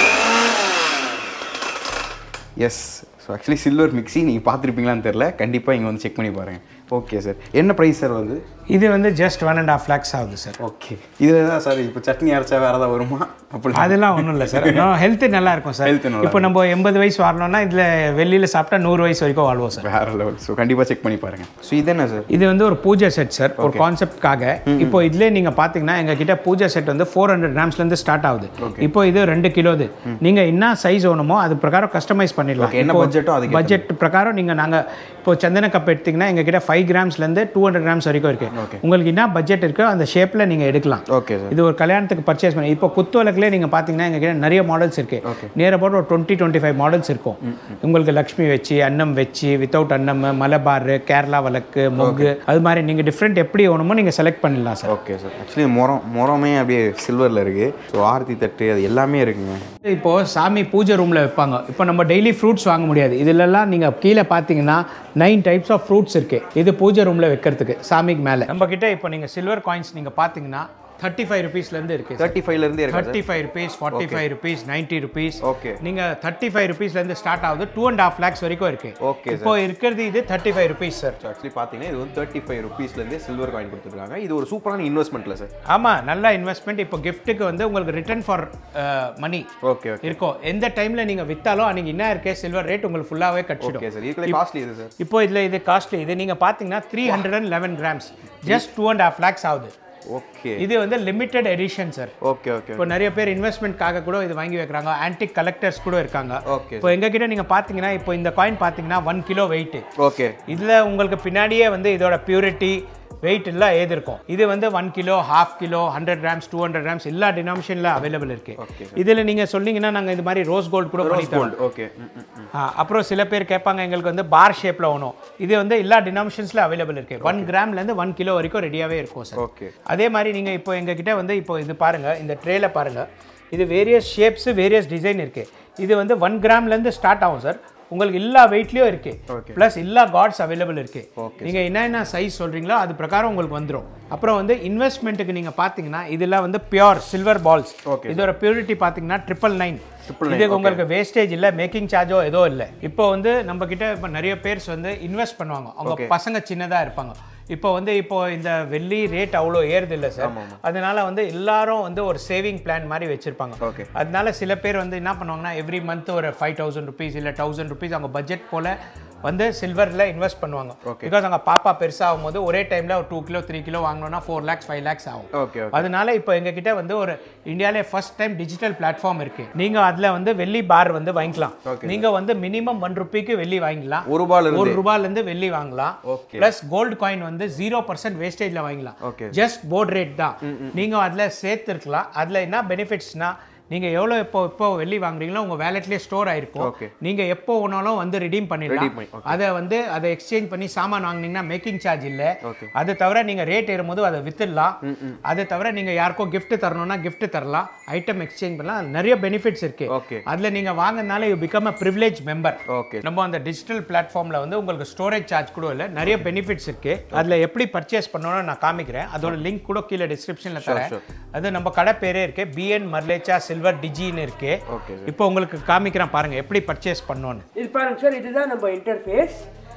yes so actually silver mixie நீங்கள் பார்த்துருப்பீங்களான்னு தெரில கண்டிப்பாக இங்கே வந்து செக் பண்ணி பாருங்கள் ஓகே சார் என்ன ப்ரைஸ் சார் வந்து இது வந்து just one and half lakhs ஆகுது சார் ஓகே இதில் தான் சார் இப்போ சட்னி அரைச்சா வேறு ஏதாவது வருமா அப்படி அதெல்லாம் ஒன்றும் இல்லை சார் ஹெல்த் நல்லா இருக்கும் சார் Health நல்லா இப்போ நம்ம எண்பது வயசு வரணும்னா இதில் வெளியில் சாப்பிட்டா நூறு வயசு வரைக்கும் வாழ்வோம் சார் வேறு லெவல் ஸோ கண்டிப்பாக செக் பண்ணி பாருங்கள் ஸோ இது என்ன சார் இது வந்து ஒரு பூஜை செட் சார் ஒரு கான்செப்ட்காக இப்போ இதுலேயே நீங்கள் பார்த்தீங்கன்னா எங்கள் கிட்ட பூஜை செட் வந்து ஃபோர் ஹண்ட்ரட் கிராம்ஸ்லேருந்து ஸ்டார்ட் ஆகுது இப்போ இது ரெண்டு கிலோது நீங்கள் என்ன சைஸ் வேணுமோ அது பிரகாரம் கஸ்டமைஸ் பண்ணிடலாம் Okay, என்ன budget ஓ அதுக்கு பட்ஜெட் பிரகாரம் நீங்கள் நாங்கள் இப்போ சந்தன கப் எடுத்தீங்கன்னா எங்கள் கிட்ட ஃபைவ் கிராம்ஸ்லேருந்து டூ ஹண்ட்ரட் கிராம்ஸ் வரைக்கும் இருக்கு உங்களுக்கு என்ன பட்ஜெட் இருக்கோ அந்த ஷேப்பில் நீங்கள் எடுக்கலாம் ஓகே சார் இது ஒரு கல்யாணத்துக்கு பர்ச்சேஸ் பண்ணி இப்போ குத்து விளக்குலேயே நீங்கள் பார்த்தீங்கன்னா எங்கள் கிட்ட நிறைய மாடல்ஸ் இருக்கு நேர போட்டு ஒரு டுவெண்ட்டி டுவெண்ட்டி ஃபைவ் மாடல்ஸ் இருக்கும் உங்களுக்கு லக்ஷ்மி வச்சு அன்னம் வச்சு வித்தவுட் அன்னம் மலபார் கேரளா விளக்கு மொக்கு அது மாதிரி நீங்கள் டிஃப்ரெண்ட் எப்படி வேணுமோ நீங்கள் செலக்ட் பண்ணிடலாம் சார் ஓகே சார் ஆக்சுவலி முறம் முறமே அப்படியே சில்வரில் இருக்குது ஸோ ஆரத்தி தட்டு அது எல்லாமே இருக்குங்க இப்போ சாமி பூஜை ரூமில் வைப்பாங்க இப்போ நம்ம டெய்லி ஃப்ரூட்ஸ் வாங்க முடியாது இதுலலாம் நீங்கள் கீழே பார்த்தீங்கன்னா நைன் டைப்ஸ் ஆஃப் ஃப்ரூட்ஸ் இருக்கு இது பூஜை ரூமில் வைக்கிறதுக்கு சாமிக்கு மேலே நம்ம கிட்ட இப்போ நீங்கள் சில்வர் காயின்ஸ் நீங்கள் பார்த்தீங்கன்னா தேர்ட்டி ஃபைவ் ருபீஸ்லேருந்து இருக்கு தேர்ட்டி ஃபைவ்லேருந்தே இருக்கு thirty five rupees forty five rupees ninety rupees okay நீங்கள் தேர்ட்டி ஃபைவ் ருபீஸ்லேருந்து ஸ்டார்ட் ஆகுது டூ அண்ட் ஹாஃப் லேக்ஸ் வரைக்கும் இருக்கு ஓகே இப்போ இருக்கிறது இது thirty five rupees sir so actually பார்த்தீங்கன்னா இது வந்து தேர்ட்டி ஃபைவ் ருபீஸ்லேருந்தே சில்வர் காயின் கொடுத்துருக்காங்க இது ஒரு சூப்பரான இன்வெஸ்ட்மெண்ட்டில் சார் ஆமாம் நல்ல இன்வெஸ்ட்மெண்ட் இப்போ கிஃப்ட்டுக்கு வந்து உங்களுக்கு return for money okay okay இருக்கும் எந்த டைமில் நீங்கள் விற்றாலும் அன்றைக்கி என்ன இருக்கே சில்வர் ரேட் உங்களுக்கு ஃபுல்லாகவே கட்டிடும் ஓகே சார் இதுக்குள்ள காஸ்ட்லி இது சார் இப்போ இதில் இது காஸ்ட்லி இது நீங்கள் பார்த்தீங்கன்னா three hundred and eleven grams just two and half lakhs ஆகுது ஓகே இது வந்து limited edition sir okay okay இப்போ நிறைய பேர் இன்வெஸ்ட்மெண்ட்காக கூட இது வாங்கி வைக்கிறாங்க ஆன்டிக் கலெக்டர்ஸ் கூட இருக்காங்க ஓகே இப்போ எங்ககிட்ட நீங்கள் பார்த்தீங்கன்னா இப்போ இந்த காயின் பார்த்தீங்கன்னா ஒன் கிலோ வெயிட் ஓகே இதில் உங்களுக்கு பின்னாடியே வந்து இதோட பியூரிட்டி வெயிட் எல்லாம் ஏது இருக்கும் இது வந்து one kilo half kilo hundred grams two hundred grams எல்லா டினாமிஷனில் அவைலபிள் இருக்கு Okay, இதில் நீங்கள் சொன்னீங்கன்னா நாங்கள் இது மாதிரி ரோஸ் கோல்டு கூட பண்ணி தரோம் கோல்டு ஓகே ஆ, அப்புறம் சில பேர் கேட்பாங்க எங்களுக்கு வந்து பார் ஷேப்பில் வேணும் இது வந்து எல்லா டினாமிஷன்ஸில் அவைலபிள் இருக்கு ஒன் கிராம்லேருந்து ஒன் கிலோ வரைக்கும் ரெடியாகவே இருக்கும் சார் ஓகே அதே மாதிரி நீங்கள் இப்போ எங்ககிட்ட வந்து இப்போ இது பாருங்க இந்த ட்ரேல பாருங்க இது வேரியஸ் ஷேப்ஸ் வேரியஸ் டிசைன் இருக்கு இது வந்து ஒன் கிராம்லேருந்து ஸ்டார்ட் ஆகும் சார் உங்களுக்கு எல்லா வெயிட்லேயும் இருக்கு Okay. ப்ளஸ் எல்லா காட்ஸ் அவைலபிள் இருக்கு Okay, நீங்க என்னென்ன சைஸ் சொல்றீங்களோ அது பிரகாரம் உங்களுக்கு வந்துரும் அப்புறம் வந்து இன்வெஸ்ட்மெண்ட்டுக்கு நீங்க பாத்தீங்கன்னா இதெல்லாம் வந்து பியோர் சில்வர் பால்ஸ் Okay, இதோட பியூரிட்டி பாத்தீங்கன்னா ட்ரிபிள் நைன் Triple nine, இதுக்கு உங்களுக்கு வேஸ்டேஜ் இல்ல மேக்கிங் சார்ஜோ ஏதோ இல்லை இப்போ வந்து நம்ம கிட்ட இப்போ நிறைய பேர்ஸ் வந்து இன்வெஸ்ட் பண்ணுவாங்க அவங்க பசங்க சின்னதா இருப்பாங்க இப்போ வந்து இப்போ இந்த வெள்ளி ரேட் அவ்வளோ ஏறுது இல்லை சார் அதனால வந்து எல்லாரும் வந்து ஒரு சேவிங் பிளான் மாதிரி வச்சிருப்பாங்க Okay. அதனால சில பேர் வந்து என்ன பண்ணுவாங்கன்னா எவ்ரி மந்த் ஒரு ஃபைவ் தௌசண்ட் ருபீஸ் இல்லை தௌசண்ட் ருபீஸ் அவங்க பட்ஜெட் போல வந்து சில்வரில் இன்வெஸ்ட் பண்ணுவாங்க பிகாஸ் அவங்க பாப்பா பெருசாகும் போது ஒரே டைமில் ஒரு டூ கிலோ த்ரீ கிலோ வாங்கினோம்னா ஃபோர் லேக்ஸ் ஃபைவ் லேக்ஸ் ஆகும் ஓகே ஓகே அதனால இப்போ எங்ககிட்ட வந்து ஒரு இந்தியாவிலே ஃபர்ஸ்ட் டைம் டிஜிட்டல் பிளாட்ஃபார்ம் இருக்கு நீங்க அதுல வந்து வெள்ளி பார் வந்து வாங்கிக்கலாம் நீங்க வந்து மினிமம் ஒன் ருபிக்கு வெள்ளி வாங்கிக்கலாம் ஒரு ரூபாயில இருந்து ஒரு ரூபாயில இருந்து வெள்ளி வாங்கலாம் Okay. பிளஸ் கோல்டு காயின் வந்து ஜீரோ பர்சன்ட் வேஸ்டேஜ்ல வாங்கலாம் Okay. ஜஸ்ட் போர்ட் ரேட் தான் நீங்க அதுல சேர்த்துருக்கலாம் அதுல என்ன பெனிஃபிட்ஸ்னா நீங்க எவ்வளவு இப்போ இப்போ வெள்ளி வாங்குறீங்களோ உங்க வேலெட்லயே ஸ்டோர் ஆயிருக்கும் Okay. நீங்க எப்போ வேணாலும் வந்து ரிடீம் பண்ணிடலாம் Redeem பண்ணி- okay. அதை வந்து அதை எக்ஸ்சேஞ்ச் பண்ணி சாமான் வாங்குனீங்கன்னா மேக்கிங் சார்ஜ் இல்ல Okay. அது தவிர நீங்க ரேட் ஏறும்போது அதை வித்துடலாம் அது தவிர நீங்க யாருக்கோ gift தரணும்னா gift தரலாம் ஐட்டம் எக்ஸ்சேஞ்ச் பண்ணலாம் அதுல நிறைய பெனிஃபிட்ஸ் இருக்கு Okay. அதுல நீங்க வாங்குறதுனால you become a privilege member okay நம்ம அந்த டிஜிட்டல் பிளாட்ஃபார்ம்ல வந்து உங்களுக்கு ஸ்டோரேஜ் சார்ஜ் கூட இல்லை நிறைய பெனிஃபிட்ஸ் இருக்கு அதுல எப்படி பர்ச்சேஸ் பண்ணணும்னு நான் காமிக்கிறேன் அதோட லிங்க் கூட கீழே டிஸ்கிரிப்ஷன்ல தரேன் sure. அது நம்ம கடை பேரே இருக்கு பிஎன் மர்லேச்சா சில்வர் டிஜின்னு இருக்கு ஓகே இப்போ உங்களுக்கு காமிக்கிறேன் பாருங்க எப்படி பர்ச்சேஸ் பண்ணணும்னு இது பாருங்க சார் இதுதான் நம்ம இன்டர்ஃபேஸ்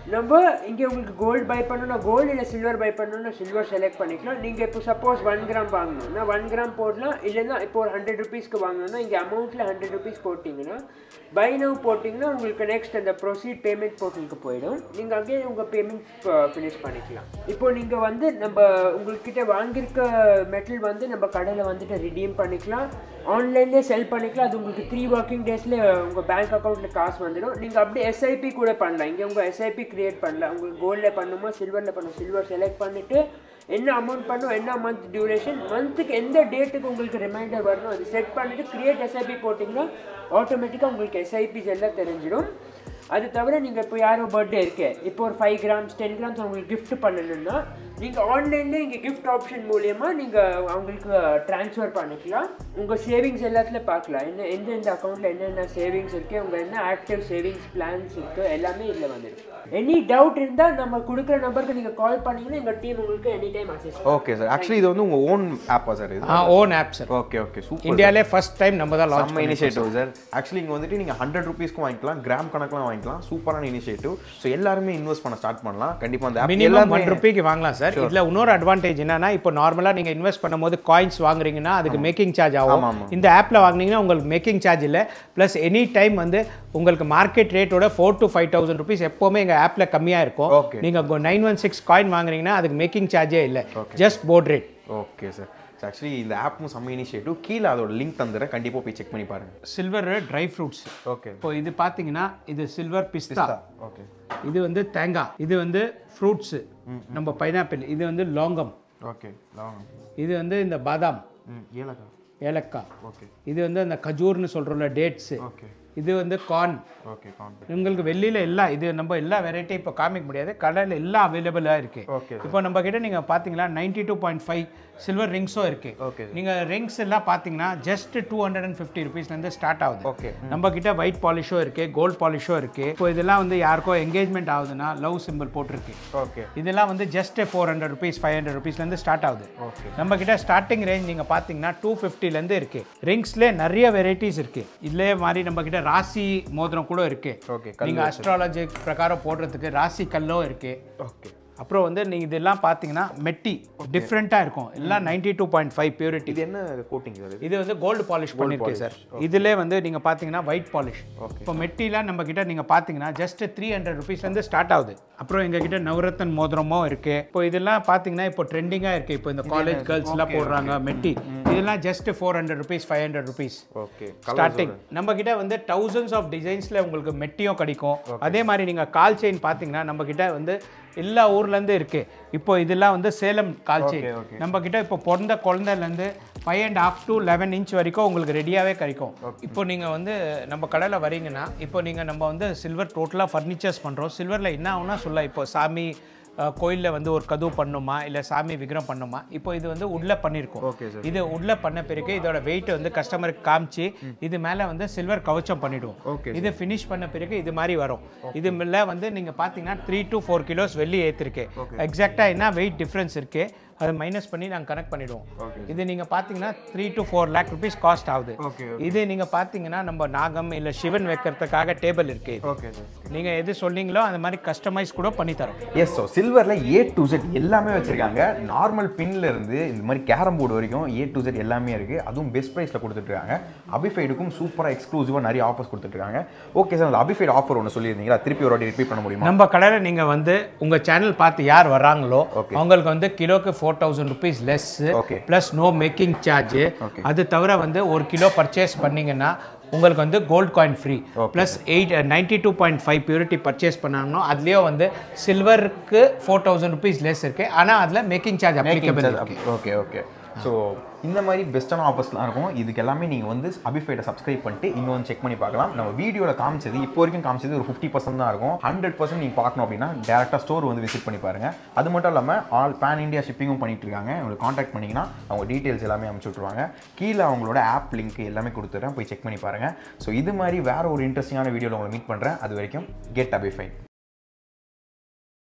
நம்ம இங்கே உங்களுக்கு கோல்டு பை பண்ணணும் கோல்டு இல்லை சில்வர் பை பண்ணணும்னா சில்வர் செலக்ட் பண்ணிக்கலாம் நீங்கள் இப்போ சப்போஸ் ஒன் கிராம் வாங்கணும்னா ஒன் கிராம் போடலாம் இல்லைன்னா இப்போ ஒரு ஹண்ட்ரட் ருபீஸ்க்கு வாங்கணும்னா இங்கே அமௌண்ட்டில் ஹண்ட்ரட் ருபீஸ் போட்டிங்கன்னா பை நவ் போட்டிங்கன்னா உங்களுக்கு நெக்ஸ்ட் அந்த ப்ரொசீட் பேமெண்ட் போர்ட்டலுக்கு போயிடும் நீங்கள் அங்கேயே உங்கள் பேமெண்ட் ஃபினிஷ் பண்ணிக்கலாம் இப்போ நீங்கள் வந்து நம்ம உங்கள்கிட்ட வாங்கியிருக்க மெட்டல் வந்து நம்ம கடையில் வந்துட்டு ரிடீம் பண்ணிக்கலாம் ஆன்லைன்லேயே செல் பண்ணிக்கலாம் அது உங்களுக்கு த்ரீ ஒர்க்கிங் டேஸில் உங்கள் பேங்க் அக்கௌண்ட்டில் காசு வந்துடும் நீங்கள் அப்படியே எஸ்ஐபி கூட பண்ணலாம் இங்கே உங்கள் எஸ்ஐபி க்ரியேட் பண்ணலாம் உங்களுக்கு கோல்டில் பண்ணுமோ சில்வரில் பண்ணும் சில்வர் செலக்ட் பண்ணிவிட்டு என்ன அமௌண்ட் பண்ணும் என்ன மந்த் டியூரேஷன் மந்த்துக்கு எந்த டேட்டுக்கு உங்களுக்கு ரிமைண்டர் வரணும் அது செட் பண்ணிவிட்டு க்ரியேட் எஸ்ஐபி போட்டிங்கன்னா ஆட்டோமேட்டிக்காக உங்களுக்கு எஸ்ஐபிஸ் எல்லாம் தெரிஞ்சிடும் அது தவிர நீங்கள் இப்போ யாரோ பர்த்டே இருக்கு இப்போ ஒரு ஃபைவ் கிராம்ஸ் டென் கிராம்ஸ் அவங்களுக்கு gift பண்ணணும்னா நீங்கள் ஆன்லைன்லேயே இங்கே கிஃப்ட் ஆப்ஷன் மூலியமாக நீங்கள் அவங்களுக்கு ட்ரான்ஸ்ஃபர் பண்ணிக்கலாம் உங்கள் சேவிங்ஸ் எல்லாத்துலையும் பார்க்கலாம் என்ன எந்தெந்த அக்கௌண்ட்டில் என்னென்ன சேவிங்ஸ் இருக்குது உங்கள் என்ன ஆக்டிவ் சேவிங்ஸ் பிளான்ஸ் இருக்குது எல்லாமே இதில் வந்துடும் எனி டவுட் இருந்தால் நம்ம கொடுக்குற நம்பருக்கு நீங்கள் கால் பண்ணீங்கன்னா எங்கள் டீம் உங்களுக்கு any time assist okay sir actually இது வந்து உங்கள் ஓன் ஆப்பா சார் இது own app sir okay okay super இந்தியாவிலே ஃபர்ஸ்ட் டைம் நம்ம தான் லான்ச் செம்ம இனிஷியேட்டிவ் சார் ஆக்சுவலி இங்கே வந்துட்டு நீங்கள் ஹண்ட்ரட் ருபீஸ்க்கும் வாங்கிக்கலாம் கிராம் கணக்கெலாம் வாங்கிக்கலாம் சூப்பரான இனிஷியேட்டிவ் ஸோ எல்லாருமே இன்வெஸ்ட் பண்ண ஸ்டார்ட் பண்ணலாம் கண்டிப்பாக அந்த ஆப் மினிமம் எல்லாமே ஒன் ருபிக்கு வாங்கலாம் சார் இதுல இன்னொரு அட்வான்டேஜ் என்னன்னா இப்போ நார்மலா நீங்க இன்வெஸ்ட் பண்ணும்போது காயின்ஸ் வாங்குறீங்கன்னா அதுக்கு மேக்கிங் சார்ஜ் ஆகும் இந்த ஆப்ல வாங்குனீங்கன்னா உங்களுக்கு மேக்கிங் சார்ஜ் இல்லை ப்ளஸ் எனி டைம் வந்து உங்களுக்கு மார்க்கெட் ரேட்டோட four to five thousand rupees எப்போவுமே எங்க ஆப்ல கம்மியா இருக்கும் Okay. நீங்க நைன் ஒன் சிக்ஸ் காயின் வாங்குறீங்கன்னா அதுக்கு மேக்கிங் சார்ஜே இல்லை just board rate okay sir actually இந்த ஆப்பும் செம்ம இனிஷியேட்டிவ் கீழே அதோட லிங்க் தந்துடுறேன் கண்டிப்பாக போய் செக் பண்ணி பாருங்க சில்வர் ட்ரை ஃப்ரூட்ஸ் ஓகே இப்போ இது பார்த்தீங்கன்னா இது சில்வர் பிஸ்தா ஓகே இது வந்து தேங்காய் இது வந்து ஃப்ரூட்ஸு நம்ம பைனாப்பிள் இது வந்து லாங்கம் ஓகே லாங் இது வந்து இந்த பாதாம் ம் ஏலக்காய் ஏலக்காய் ஓகே இது வந்து அந்த கஜூர்னு சொல்கிறோம்ல டேட்ஸு ஓகே இது வந்து கார்ன் ஓகே கான்ட் உங்களுக்கு வெளியில் எல்லாம் இது நம்ம எல்லா வெரைட்டி இப்போ காமிக்க முடியாது கடையில் எல்லாம் அவைலபிளாக இருக்கு ஓகே இப்போ நம்ம கிட்ட நீங்கள் பார்த்தீங்களா ninety two point five silver ரிங்ஸும் இருக்கு ஓகே நீங்கள் ரிங்ஸ் எல்லாம் பார்த்தீங்கன்னா just two hundred and fifty ருபீஸ்லேருந்து ஸ்டார்ட் ஆகுது ஓகே நம்ம கிட்ட ஒயிட் பாலிஷும் இருக்கு கோல்ட் பாலிஷும் இருக்கு இப்போ இதெல்லாம் வந்து யாருக்கோ என்கேஜ்மெண்ட் ஆகுதுன்னா லவ் சிம்பிள் போட்டிருக்கு ஓகே இதெல்லாம் வந்து just four hundred rupees five hundred ருபீஸ்லேருந்து ஸ்டார்ட் ஆகுது ஓகே நம்ம கிட்ட ஸ்டார்டிங் ரேஞ்ச் நீங்கள் பார்த்தீங்கன்னா டூ ஃபிஃப்டிலேருந்து இருக்கு ரிங்ஸ்லேயே நிறைய வெரைட்டிஸ் இருக்கு இதுலேயே மாதிரி நம்ம கிட்ட ராசி மோதிரம் கூட இருக்கு ஓகே நீங்கள் அஸ்ட்ராலஜி பிரகாரம் போடுறதுக்கு ராசி கல்லும் இருக்கு ஓகே அப்புறம் வந்து நீங்கள் இதெல்லாம் பார்த்தீங்கன்னா மெட்டி டிஃப்ரெண்ட்டாக இருக்கும் எல்லாம் ninety two point five purity இது என்ன கோட்டிங் சார் இது இது வந்து கோல்டு பாலிஷ் பண்ணிருக்கு சார் இதிலே வந்து நீங்கள் பார்த்தீங்கன்னா ஒயிட் பாலிஷ் Okay. இப்போ மெட்டிலாம் நம்ம கிட்ட நீங்கள் பார்த்தீங்கன்னா ஜஸ்ட் த்ரீ ஹண்ட்ரட் ருபீஸ்லேருந்து ஸ்டார்ட் ஆகுது அப்புறம் எங்க கிட்ட நவரத்தன் மோதிரமும் இருக்கு இப்போ இதெல்லாம் பார்த்தீங்கன்னா இப்போ ட்ரெண்டிங்காக இருக்கு இப்போ இந்த காலேஜ் கேர்ள்ஸ்லாம் போடுறாங்க மெட்டி இதெல்லாம் just four hundred rupees five hundred rupees okay starting நம்ம கிட்ட வந்து தௌசண்ட்ஸ் ஆஃப் டிசைன்ஸ்ல உங்களுக்கு மெட்டியும் கிடைக்கும் அதே மாதிரி நீங்க கால் செயின் பாத்தீங்கன்னா நம்ம கிட்ட வந்து எல்லா ஊர்ல இருந்து இருக்கு இப்போ இதெல்லாம் வந்து சேலம் கால் செயின் Okay, okay. நம்ம கிட்ட இப்போ பிறந்த குழந்தைல இருந்து five and half to eleven inch வரைக்கும் உங்களுக்கு ரெடியாகவே கிடைக்கும் இப்போ நீங்கள் வந்து நம்ம கடையில் வரீங்கன்னா இப்போ நீங்கள் நம்ம வந்து சில்வர் டோட்டலாக ஃபர்னிச்சர்ஸ் பண்ணுறோம் சில்வரில் என்ன ஆகும்னா சொல்ல இப்போ சாமி கோயிலில் வந்து ஒரு கதவு பண்ணுமா இல்லை சாமி விக்கிரம் பண்ணுமா இப்போ இது வந்து உள்ள பண்ணியிருக்கோம் ஓகே சார் இது உள்ள பண்ண பிறகு இதோட வெயிட் வந்து கஸ்டமருக்கு காமிச்சு இது மேல வந்து சில்வர் கவச்சம் பண்ணிடுவோம் Okay, இது ஃபினிஷ் பண்ண பிறகு இது மாதிரி வரும் இது மேல வந்து நீங்க பாத்தீங்கன்னா த்ரீ டு ஃபோர் கிலோஸ் வெள்ளி ஏற்றிருக்கு எக்ஸாக்டா என்ன வெயிட் டிஃப்ரென்ஸ் இருக்கு அதை மைனஸ் பண்ணி நாங்கள் கனெக்ட் பண்ணிடுவோம் Okay. இது நீங்க பாத்தீங்கன்னா three to four lakh rupees cost ஆகுது ஓகே இது நீங்க பாத்தீங்கன்னா நம்ம நாகம் இல்ல சிவன் வைக்கிறதுக்காக டேபிள் இருக்கு இது. ஓகே சார் நீங்க எது சொன்னீங்களோ அந்த மாதிரி கஸ்டமைஸ் கூட பண்ணி தரோம் எஸ் ஸோ சில்வரில் ஏ டு செட் எல்லாமே வச்சிருக்காங்க நார்மல் பின்ல இருந்து இந்த மாதிரி கேரம் போர்டு வரைக்கும் ஏ டு செட் எல்லாமே இருக்கு அதுவும் பெஸ்ட் ப்ரைஸில் கொடுத்துட்ருக்காங்க அபிஃபைடுக்கும் சூப்பராக எக்ஸ்க்ளூசிவாக நிறைய ஆஃபர்ஸ் கொடுத்துட்ருக்காங்க ஓகே சார் அந்த அபிஃபைட் ஆஃபர் ஒன்று சொல்லியிருந்தீங்களா திருப்பி ஒரு வாட்டி ரிப்பீட் பண்ண முடியுமா நம்ம கடையில் நீங்கள் வந்து உங்கள் சேனல் பார்த்து யார் வர்றாங்களோ Okay. அவங்களுக்கு வந்து கிலோக்கு four thousand rupees less Okay. Plus no making charge Okay. அது தவிர வந்து ஒரு கிலோ பர்ச்சேஸ் பண்ணீங்கன்னா உங்களுக்கு வந்து gold coin free Okay. Plus eight ninety two point five purity purchase பண்ணாங்கன்னா அதுலேயும் வந்து சில்வருக்கு ஃபோர் தௌசண்ட் ருபீஸ் லெஸ் இருக்குது ஆனால் அதில் மேக்கிங் சார்ஜ் அப்ளிகபிள் இருக்கு ஓகே ஓகே ஸோ இந்த மாதிரி பெஸ்ட்டான ஆஃபர்ஸ்லாம் இருக்கும் இதுக்கு எல்லாமே நீங்கள் வந்து அபிஃபைடை சப்ஸ்கிரைப் பண்ணிட்டு இன்னொன்று செக் பண்ணி பார்க்கலாம் நம்ம வீடியோவில் காமிச்சது இப்போ வரைக்கும் காமிச்சது ஒரு ஃபிஃப்டி பர்சன்ட் தான் இருக்கும் ஹண்ட்ரட் பர்சன்ட் நீங்கள் பார்க்கணும் அப்படின்னா டேரெக்டாக ஸ்டோர் வந்து விசிட் பண்ணி பாருங்கள் அது மட்டும் இல்லாமல் ஆல் பேன் இந்தியா ஷிப்பிங்கும் பண்ணிட்டு இருக்காங்க உங்களுக்கு காண்டாக்ட் பண்ணிங்கன்னா அவங்க டீட்டெயில்ஸ் எல்லாமே அனுப்பிச்சு விட்ருவாங்க கீழே அவங்களோட ஆப் லிங்க் எல்லாமே கொடுத்துட்றேன் போய் செக் பண்ணி பாருங்கள் ஸோ இது மாதிரி வேற ஒரு இன்ட்ரெஸ்டிங்கான வீடியோவில் உங்களை மீட் பண்ணுறேன் அது வரைக்கும் கெட் அபிஃபைட்